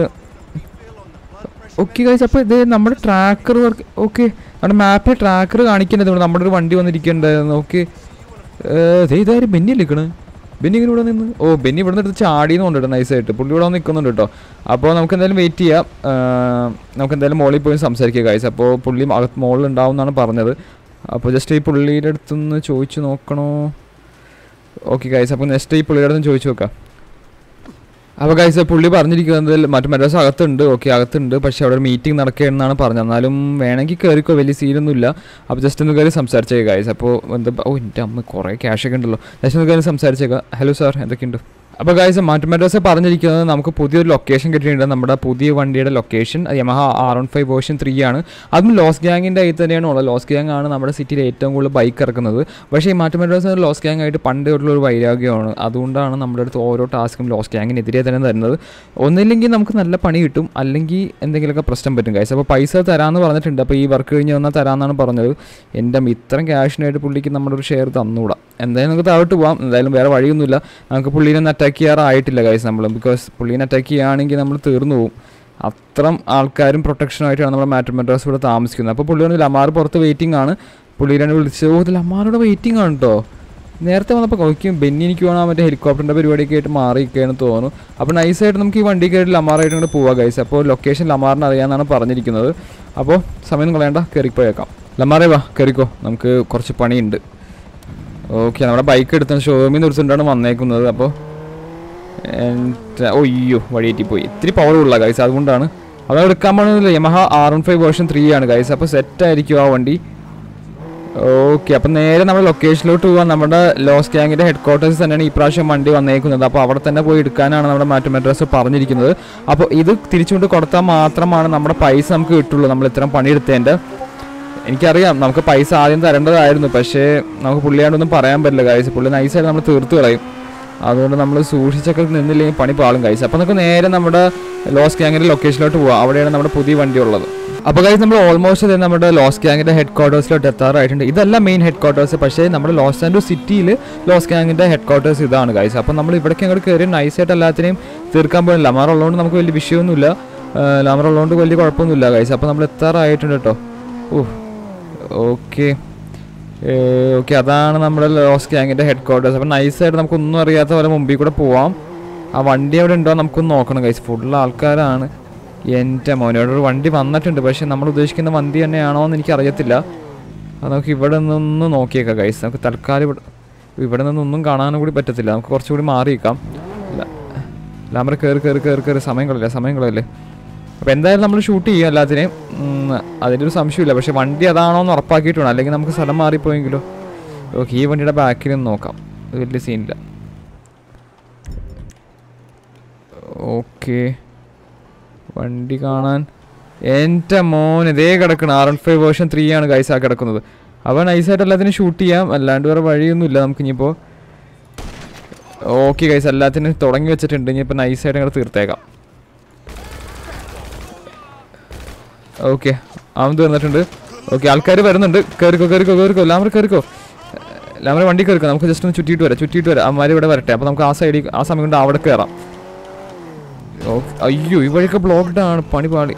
ഓക്കെ കഴിച്ച് അപ്പോൾ ഇത് നമ്മുടെ ട്രാക്കർ വർക്ക് ഓക്കെ നമ്മുടെ മാപ്പിൽ ട്രാക്കർ കാണിക്കുന്നത് ഇവിടെ നമ്മുടെ ഒരു വണ്ടി വന്നിരിക്കുന്നുണ്ടായിരുന്നു ഓക്കെ ഇതാരും ബെന്നി നിൽക്കണ് ബെന്നി ഇങ്ങനെ ഇവിടെ നിന്ന് ഓ ബെന്നി ഇവിടെ നിന്ന് എടുത്ത് ചാടിയെന്ന് കൊണ്ടിട്ട് നൈസായിട്ട് പുള്ളി ഇവിടെ വന്ന് നിൽക്കുന്നുണ്ട് കേട്ടോ അപ്പോൾ നമുക്ക് എന്തായാലും വെയിറ്റ് ചെയ്യാം ആ, നമുക്ക് എന്തായാലും മോളിൽ പോയി സംസാരിക്കുക ഗൈസ് അപ്പോൾ പുള്ളി അകത്ത് മോളിൽ ഉണ്ടാവും എന്നാണ് പറഞ്ഞത് അപ്പോൾ ജസ്റ്റ് ഈ പുള്ളിയുടെ അടുത്തുനിന്ന് ചോദിച്ചു നോക്കണോ ഓക്കെ ഗൈസ് അപ്പോൾ നെക്സ്റ്റ് ഈ പുള്ളിയുടെ അടുത്ത് ചോദിച്ചു നോക്കാം അപ്പോൾ ഗൈസ് പുള്ളി പറഞ്ഞിരിക്കുന്നത് മറ്റു മദ്രാസ് അകത്തുണ്ട് ഓക്കെ അകത്തുണ്ട് പക്ഷേ അവിടെ ഒരു മീറ്റിംഗ് നടക്കുകയെന്നാണ് പറഞ്ഞത് എന്നാലും വേണമെങ്കിൽ കയറിക്കോ വലിയ സീനൊന്നുമില്ല അപ്പോൾ ജസ്റ്റ് ഒന്ന് കയറി സംസാരിച്ചേക്കാം ഗൈസ് അപ്പോൾ എന്താ ഓ എൻ്റെ അമ്മ കുറേ ക്യാഷ് ഒക്കെ ഉണ്ടല്ലോ ജസ്റ്റ് ഒന്ന് കയറി സംസാരിച്ചേക്കാം ഹലോ സാർ എന്തൊക്കെയുണ്ട് അപ്പോൾ ഗൈസ് മാറ്റു മദ്രാസ് പറഞ്ഞിരിക്കുന്നത് നമുക്ക് പുതിയൊരു ലൊക്കേഷൻ കിട്ടിയിട്ടുണ്ട് നമ്മുടെ പുതിയ വണ്ടിയുടെ location Yamaha R one five version three ആണ് അതും ലോസ് ഗ്യാങ്ങിൻ്റെ ആയി തന്നെയാണ് ഉള്ളത് ലോസ് ഗ്യാങ് ആണ് നമ്മുടെ സിറ്റിയിൽ ഏറ്റവും കൂടുതൽ ബൈക്ക് ഇറക്കുന്നത് പക്ഷേ ഈ മാറ്റു മദ്രാസ് ലോസ് ഗ്യാങ് ആയിട്ട് പണ്ട് തൊട്ടുള്ള ഒരു വൈരാഗ്യമാണ് അതുകൊണ്ടാണ് നമ്മുടെ അടുത്ത് ഓരോ ടാസ്കും ലോസ് ഗ്യാങ്ങിനെതിരെ തന്നെ തരുന്നത് ഒന്നില്ലെങ്കിൽ നമുക്ക് നല്ല പണി കിട്ടും അല്ലെങ്കിൽ എന്തെങ്കിലുമൊക്കെ പ്രശ്നം പറ്റും കാശ് അപ്പോൾ പൈസ തരാമെന്ന് പറഞ്ഞിട്ടുണ്ട് അപ്പോൾ ഈ വർക്ക് കഴിഞ്ഞ് വന്നാൽ തരാമെന്നാണ് പറഞ്ഞത് എൻ്റെ അമ്മ ഇത്രയും ക്യാഷിനായിട്ട് പുള്ളിക്ക് നമ്മുടെ ഒരു ഷെയർ തന്നുകൂടാ എന്തായാലും നമുക്ക് താഴോട്ട് പോകാം എന്തായാലും വേറെ വഴിയൊന്നുമില്ല നമുക്ക് പുള്ളീനെ അറ്റാക്ക് ചെയ്യാറായിട്ടില്ല കാശ് നമ്മൾ ബിക്കോസ് പുള്ളീനെ അറ്റാക്ക് ചെയ്യുകയാണെങ്കിൽ നമ്മൾ തീർന്നു പോകും അത്രം ആൾക്കാരും പ്രൊട്ടക്ഷനായിട്ടാണ് നമ്മുടെ മാറ്റർ മെഡ്രാസ് ഇവിടെ താമസിക്കുന്നത് അപ്പോൾ പുള്ളി പറഞ്ഞു ലമാർ പുറത്ത് വെയിറ്റിംഗ് ആണ് പുള്ളിനെ വിളിച്ച് ഓ ഇത് ലമാറുടെ വെയിറ്റിംഗ് ആണ് കേട്ടോ നേരത്തെ വന്നപ്പോൾ നോക്കിയും ബെന്നി എനിക്ക് വേണം മറ്റേ ഹെലികോപ്റ്ററിൻ്റെ പരിപാടിയൊക്കെ ആയിട്ട് മാറിയിരിക്കുകയാണ് തോന്നുന്നു അപ്പോൾ നൈസായിട്ട് നമുക്ക് ഈ വണ്ടി കയറി ലമാറായിട്ട് ഇങ്ങോട്ട് പോവാം ഗൈസ് അപ്പോൾ ലൊക്കേഷൻ ലമാറിന് അറിയാമെന്നാണ് പറഞ്ഞിരിക്കുന്നത് അപ്പോൾ സമയം കളയണ്ട കയറിപ്പോയേക്കാം ലമാറേ വാ കയറിക്കോ നമുക്ക് കുറച്ച് പണിയുണ്ട് ഓക്കെ നമ്മുടെ ബൈക്ക് എടുത്ത ഷോറൂമിൽ നിന്ന് ഒരുത്തുണ്ടാണ് വന്നേക്കുന്നത് അപ്പോൾ ഒയ്യോ വഴിയേറ്റി പോയി ഇത്തിരി പവർ ഉള്ള ഗൈസ് അതുകൊണ്ടാണ് അത് എടുക്കാൻ പോകുന്നത് Yamaha R one five version three ആണ് ഗൈസ് അപ്പോൾ സെറ്റ് ആയിരിക്കും ആ വണ്ടി ഓക്കെ അപ്പം നേരെ നമ്മൾ ലൊക്കേഷനിലോട്ട് പോകാൻ നമ്മുടെ ലോസ് ഗ്യാങ്ങിൻ്റെ ഹെഡ് ക്വാർട്ടേഴ്സ് തന്നെയാണ് ഈ പ്രാവശ്യം വണ്ടി വന്നേക്കുന്നത് അപ്പോൾ അവിടെ തന്നെ പോയി എടുക്കാനാണ് നമ്മുടെ മാറ്റം അഡ്രസ്സ് പറഞ്ഞിരിക്കുന്നത് അപ്പോൾ ഇത് തിരിച്ചുകൊണ്ട് കൊടുത്താൽ മാത്രമാണ് നമ്മുടെ പൈസ നമുക്ക് കിട്ടുള്ളൂ നമ്മൾ ഇത്രയും പണിയെടുത്തതിൻ്റെ എനിക്കറിയാം നമുക്ക് പൈസ ആദ്യം തരേണ്ടതായിരുന്നു പക്ഷേ നമുക്ക് പുള്ളിയാണ്ടൊന്നും പറയാൻ പറ്റില്ല കാഴ്ച പുള്ളി നൈസായിട്ട് നമ്മൾ തീർത്ത് കളയും അതുകൊണ്ട് നമ്മൾ സൂക്ഷിച്ചൊക്കെ നിന്നില്ലെങ്കിൽ പണി പാളും കഴിച്ചു അപ്പോൾ നമുക്ക് നേരെ നമ്മുടെ ലോസ് ഗ്യാങ്ങിൻ്റെ ലൊക്കേഷനിലോട്ട് പോവാം അവിടെയാണ് നമ്മുടെ പുതിയ വണ്ടി ഉള്ളത് അപ്പോൾ കഴിച്ച് നമ്മൾ ഓൾമോസ്റ്റ് നമ്മുടെ ലോസ് ഗ്യാങ്ങിൻ്റെ ഹെഡ് ക്വാർട്ടേഴ്സിലോട്ട് എത്താറായിട്ടുണ്ട് ഇതല്ല മെയിൻ ഹെഡ് ക്വാർട്ടേഴ്സ് പക്ഷേ നമ്മുടെ ലോസ് ആൻഡ് സിറ്റിയിൽ ലോസ് ഗ്യാങ്ങിൻ്റെ ഹെഡ് ക്വാർട്ടേഴ്സ് ഇതാണ് കഴിച്ച് അപ്പോൾ നമ്മൾ ഇവിടേക്ക് അങ്ങോട്ട് കയറി നൈസായിട്ട് എല്ലാത്തിനെയും തീർക്കാൻ പോയില്ല ലമാർ ഉള്ളതുകൊണ്ട് നമുക്ക് വലിയ വിഷയമൊന്നുമില്ല ലമാർ ഉള്ളതുകൊണ്ട് വലിയ കുഴപ്പമൊന്നുമില്ല കഴിച്ച് അപ്പോൾ നമ്മൾ എത്താറായിട്ടുണ്ട് കേട്ടോ ഓ ഓക്കെ ഓക്കെ അതാണ് നമ്മുടെ ലോസ് ഗ്യാങ്ങിൻ്റെ ഹെഡ് ക്വാർട്ടേഴ്സ് അപ്പോൾ നൈസായിട്ട് നമുക്കൊന്നും അറിയാത്ത പോലെ മുമ്പിൽ കൂടെ പോവാം ആ വണ്ടി അവിടെ ഉണ്ടോ നമുക്കൊന്ന് നോക്കണം കൈസ് ഫുൾ ആൾക്കാരാണ് എൻ്റെ മോനോട് ഒരു വണ്ടി വന്നിട്ടുണ്ട് പക്ഷേ നമ്മൾ ഉദ്ദേശിക്കുന്ന വണ്ടി തന്നെയാണോ എന്ന് എനിക്ക് അറിയത്തില്ല അത് നമുക്ക് ഇവിടെ നിന്ന് നോക്കിയേക്കാം കൈസ് നമുക്ക് തൽക്കാലം ഇവിടെ ഇവിടെ നിന്നൊന്നും കാണാനും കൂടി പറ്റത്തില്ല നമുക്ക് കുറച്ചുകൂടി മാറിയേക്കാം ലാമറ കയറി കയറി കയറി കയറി സമയം കളയില്ല സമയം കളയില്ലേ അപ്പോൾ എന്തായാലും നമ്മൾ ഷൂട്ട് ചെയ്യും എല്ലാത്തിനെയും ഉം, അതിൻ്റെ ഒരു സംശയമില്ല പക്ഷേ വണ്ടി അതാണോ എന്ന് ഉറപ്പാക്കിയിട്ടുണ്ട് അല്ലെങ്കിൽ നമുക്ക് സ്ഥലം മാറിപ്പോയെങ്കിലോ ഓക്കെ ഈ വണ്ടിയുടെ ബാക്കിൽ നിന്ന് നോക്കാം അത് വലിയ സീനില്ല ഓക്കെ വണ്ടി കാണാൻ എൻ്റെ മോൻ ഇതേ കിടക്കണം R one five version three ആണ് ഗൈസ് ആ കിടക്കുന്നത് അവൻ നൈസായിട്ട് എല്ലാത്തിനും ഷൂട്ട് ചെയ്യാം അല്ലാണ്ട് വേറെ വഴിയൊന്നുമില്ല നമുക്ക് ഇനിയിപ്പോൾ ഓക്കെ ഗൈസ് എല്ലാത്തിനും തുടങ്ങി വെച്ചിട്ടുണ്ട് ഇനിയിപ്പോൾ നൈസായിട്ട് അങ്ങോട്ട് തീർത്തേക്കാം ഓക്കെ അവൻ തീർന്നിട്ടുണ്ട് ഓക്കെ ആൾക്കാർ വരുന്നുണ്ട് കയറിക്കോ കയറിക്കോ കയറിക്കോ ലാമർ കയറിക്കോ ലാമർ വണ്ടി കയറിക്കോ നമുക്ക് ജസ്റ്റ് ഒന്ന് ചുറ്റിയിട്ട് വരാം ചുറ്റിയിട്ട് വരാം അമ്മമാർ ഇവിടെ വരട്ടെ അപ്പോൾ നമുക്ക് ആ സൈഡിൽ ആ സമയം കൊണ്ട് അവിടെ കയറാം ഓക്കെ അയ്യോ ഈ വഴിയൊക്കെ ബ്ലോക്ക്ഡ് ആണ് പണി പാളി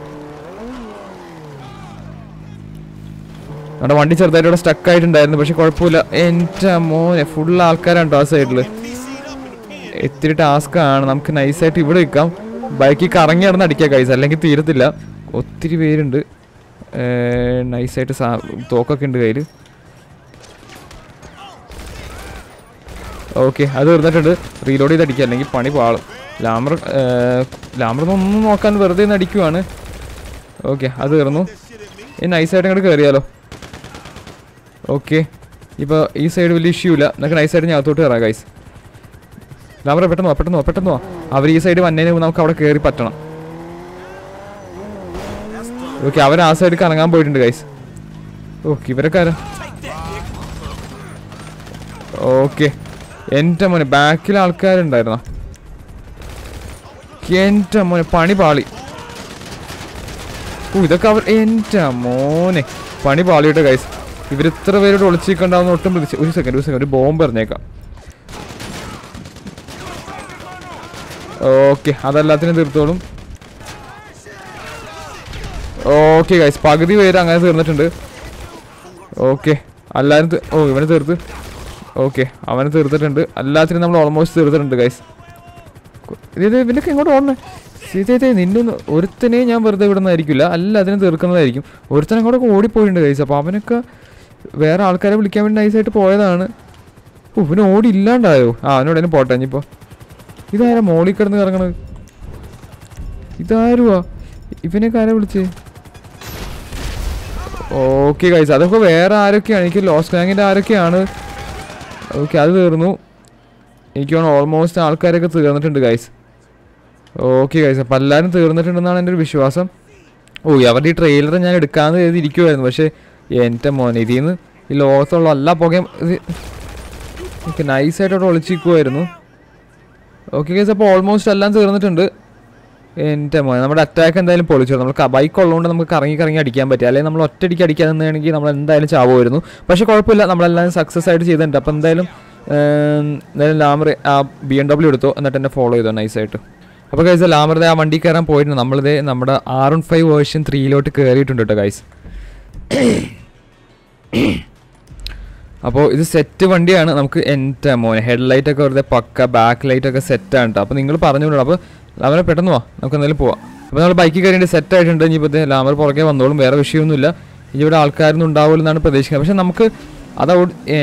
നമ്മുടെ വണ്ടി ചെറുതായിട്ട് ഇവിടെ സ്റ്റക്ക് ആയിട്ടുണ്ടായിരുന്നു പക്ഷെ കുഴപ്പമില്ല എൻ്റെ മോനെ ഫുൾ ആൾക്കാരുണ്ടോ ആ സൈഡിൽ ഇത്തിരി ടാസ്ക് ആണ് നമുക്ക് നൈസായിട്ട് ഇവിടെ നിൽക്കാം ബൈക്കിൽ കറങ്ങി നടന്ന് അടിക്കാം കൈസ് അല്ലെങ്കിൽ തീരത്തില്ല ഒത്തിരി പേരുണ്ട് നൈസായിട്ട് സാ തോക്കൊക്കെ ഉണ്ട് കയ്യിൽ ഓക്കെ അത് തീർന്നിട്ടുണ്ട് റീലോഡ് ചെയ്ത് അടിക്കുക അല്ലെങ്കിൽ പണി പാളും ലാമർ ലാമർ ഒന്നും നോക്കാൻ വെറുതെ ഒന്ന് അടിക്കുവാണ് ഓക്കെ അത് തീർന്നു ഈ നൈസായിട്ട് അങ്ങോട്ട് കയറിയാലോ ഓക്കെ ഇപ്പോൾ ഈ സൈഡ് വലിയ ഇഷ്യൂ ഇല്ല നമുക്ക് നൈസായിട്ട് ഞാൻ അകത്തോട്ട് കയറാം ഗൈസ് ലാമറ പെട്ടെന്ന് വാ പെട്ടെന്ന് വാ പെട്ടെന്ന് വാ അവർ ഈ സൈഡ് വന്നതിന് മുമ്പ് നമുക്ക് അവിടെ കയറി പറ്റണം ഓക്കെ അവർ ആ സൈഡിൽ കറങ്ങാൻ പോയിട്ടുണ്ട് ഗൈസ് ഓക്കെ ഇവരൊക്കെ ആരാ ഓക്കെ എൻ്റെ മോനെ ബാക്കിൽ ആൾക്കാരുണ്ടായിരുന്നോ എൻ്റെ മോനെ പണി പാളി ഓ ഇതൊക്കെ അവർ എൻ്റെ മോനെ പണി പാളിയിട്ട് ഗൈസ് ഇവർ ഇത്ര പേരോട് ഒളിച്ചിരിക്കണ്ടാവുന്ന ഒട്ടും പ്രതീക്ഷ ഒരു സെക്കൻഡ് ഒരു സെക്കൻഡ് ഒരു ബോംബ് എറിഞ്ഞേക്കാം ഓക്കെ അതെല്ലാത്തിനും തീർത്തോളും ഓക്കെ ഗൈസ് പകുതി പേര് അങ്ങനെ തീർന്നിട്ടുണ്ട് ഓക്കെ എല്ലാവരും തീ- ഓ ഇവനെ തീർത്ത് ഓക്കെ അവനെ തീർത്തിട്ടുണ്ട് എല്ലാത്തിനും നമ്മൾ ഓൾമോസ്റ്റ് തീർത്തിട്ടുണ്ട് ഗൈസ് ഇത് ഇവനൊക്കെ ഇങ്ങോട്ട് ഓടണേ ഇതേ നിന്നൊന്ന് ഒരുത്തനെയും ഞാൻ വെറുതെ വിടുന്നതായിരിക്കില്ല എല്ലാത്തിനും തീർക്കുന്നതായിരിക്കും ഒരുത്തനെ അങ്ങോട്ടൊക്കെ ഓടിപ്പോയിട്ടുണ്ട് ഗൈസ് അപ്പോൾ അവനൊക്കെ വേറെ ആൾക്കാരെ വിളിക്കാൻ വേണ്ടി നൈസായിട്ട് പോയതാണ് ഓ ഇവന് ഓടി ഇല്ലാണ്ടായോ ആ അവനോട് പോട്ടെ ഇനിയിപ്പോൾ ഇതാരാ മോളിൽ കിടന്ന് കിറങ്ങണത് ഇതാരുവാ ഇവനൊക്കെ ആരാ വിളിച്ചേ ഓക്കെ ഗൈസ് അതൊക്കെ വേറെ ആരൊക്കെയാണ് എനിക്ക് ലോസ് ഗാങ്ങിൻ്റെ ആരൊക്കെയാണ് ഓക്കെ അത് തീർന്നു എനിക്ക് തോന്നുന്നു ഓൾമോസ്റ്റ് ആൾക്കാരൊക്കെ തീർന്നിട്ടുണ്ട് ഗൈസ് ഓക്കെ ഗൈസ് അപ്പം എല്ലാവരും തീർന്നിട്ടുണ്ടെന്നാണ് എൻ്റെ ഒരു വിശ്വാസം ഓ അവരുടെ ഈ ട്രെയിലർ ഞാൻ എടുക്കാമെന്ന് കരുതി ഇരിക്കുമായിരുന്നു പക്ഷേ എൻ്റെ മോനെ ഇതിൽ നിന്ന് ഈ ലോകത്തുള്ള എല്ലാ പുകയും ഇത് എനിക്ക് നൈസായിട്ട് അവിടെ ഒളിച്ചിരിക്കുമായിരുന്നു ഓക്കെ ഗൈസ് അപ്പോൾ ഓൾമോസ്റ്റ് എല്ലാം തീർന്നിട്ടുണ്ട് എൻ്റെ മോനെ നമ്മുടെ അറ്റാക്ക് എന്തായാലും പൊളിച്ചു നമ്മൾ ബൈക്ക് ഉള്ളതുകൊണ്ട് നമുക്ക് കറങ്ങി കറങ്ങി അടിക്കാൻ പറ്റും അല്ലെങ്കിൽ നമ്മൾ ഒറ്റയടിക്ക് അടിക്കാൻ നിന്നാണെങ്കിൽ നമ്മൾ എന്തായാലും ചാവുമായിരുന്നു പക്ഷേ കുഴപ്പമില്ല നമ്മളെല്ലാം സക്സസ് ആയിട്ട് ചെയ്തിട്ടുണ്ട് അപ്പോൾ എന്തായാലും ഏം, എന്തായാലും ലാമർ ആ ബി എം ഡബ്ല്യൂ എടുത്തു എന്നിട്ട് എന്നെ ഫോളോ ചെയ്തോ നൈസായിട്ട് അപ്പോൾ ഗൈസ് ലാമറുടെ ആ വണ്ടി കയറാൻ പോയിട്ടുണ്ട് നമ്മളിത് നമ്മുടെ ആർ വൺ ഫൈവ് വേർഷൻ ത്രീയിലോട്ട് കയറിയിട്ടുണ്ട് കേട്ടോ ഗൈസ് അപ്പോൾ ഇത് സെറ്റ് വണ്ടിയാണ് നമുക്ക് എൻ്റെ മോനെ ഹെഡ് ലൈറ്റ് ഒക്കെ വെറുതെ പക്ക ബാക്ക് ലൈറ്റ് ഒക്കെ സെറ്റാണ് കേട്ടോ അപ്പോൾ നിങ്ങൾ പറഞ്ഞോളൂ അപ്പോൾ ലാമറെ പെട്ടെന്ന് പോവാം നമുക്ക് എന്തായാലും പോവാം അപ്പോൾ നമ്മൾ ബൈക്കിൽ കയറിയിട്ട് സെറ്റ് ആയിട്ടുണ്ട് ഇനിയിപ്പോൾ ലാമർ പുറകെ വന്നോളും വേറെ വിഷയമൊന്നുമില്ല ഇവിടെ ആൾക്കാരൊന്നും ഉണ്ടാവില്ലെന്നാണ് പ്രതീക്ഷിക്കുന്നത് പക്ഷെ നമുക്ക് അതാ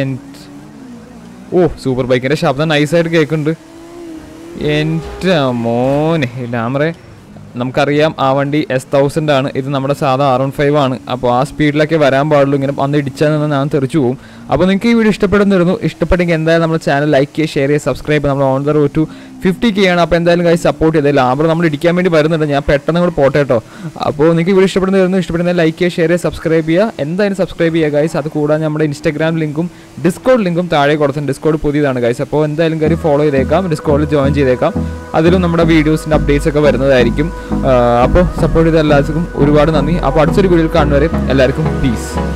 ഓ സൂപ്പർ ബൈക്കിൻ്റെ ശബ്ദം നൈസായിട്ട് കേൾക്കുന്നുണ്ട് എൻ്റെ മോനെ ഡാമറെ നമുക്കറിയാം ആ വണ്ടി എസ് തൗസൻഡ് ആണ് ഇത് നമ്മുടെ സാധാ ആർ വൺ ഫൈവ് ആണ് അപ്പോൾ ആ സ്പീഡിലൊക്കെ വരാൻ പാടുള്ളൂ ഇങ്ങനെ അന്ന് ഇടിച്ചാൽ നിന്ന് ഞാൻ തെറിച്ചു പോകും അപ്പോൾ നിങ്ങൾക്ക് ഈ വീഡിയോ ഇഷ്ടപ്പെടുന്നിരുന്നു ഇഷ്ടപ്പെട്ടെങ്കിൽ എന്തായാലും നമ്മുടെ ചാനൽ ലൈക്ക് ചെയ്യുക ഷെയർ ചെയ്യുക സബ്സ്ക്രൈബ് ചെയ്യുക നമ്മൾ on the road to fifty K ആണ് അപ്പോൾ എന്തായാലും കാര്യം സപ്പോർട്ട് ചെയ്തത് ലാബർ നമ്മൾ ഇടിക്കാൻ വേണ്ടി വരുന്നുണ്ട് ഞാൻ പെട്ടെന്ന് കൂടെ പോട്ടെ കേട്ടോ അപ്പോൾ നിങ്ങൾക്ക് ഈ വീഡിയോ ഇഷ്ടപ്പെടുന്നിരുന്നു ഇഷ്ടപ്പെടുന്ന ലൈക്ക് ചെയ്യുക ഷെയർ ചെയ്യുക സബ്സ്ക്രൈബ് ചെയ്യുക എന്തായാലും സബ്സ്ക്രൈബ് ചെയ്യുക ഗൈസ് അത് കൂടാതെ നമ്മുടെ ഇൻസ്റ്റാഗ്രാം ലിങ്കും ഡിസ്കോഡ് ലിങ്കും താഴെ കൊടുത്തിട്ടുണ്ട് ഡിസ്കോഡ് പുതിയതാണ് ഗൈസ് അപ്പോൾ എന്തായാലും കാര്യം ഫോളോ ചെയ്തേക്കാം ഡിസ്കോഡിൽ ജോയിൻ ചെയ്തേക്കാം അതിലും നമ്മുടെ വീഡിയോസിൻ്റെ അപ്ഡേറ്റ്സ് ഒക്കെ വരുന്നതായിരിക്കും അപ്പോൾ സപ്പോർട്ട് ചെയ്ത എല്ലാവർക്കും ഒരുപാട് നന്ദി അപ്പോൾ അടുത്തൊരു വീഡിയോയിൽ കാണുന്നവരെ എല്ലാവർക്കും പീസ്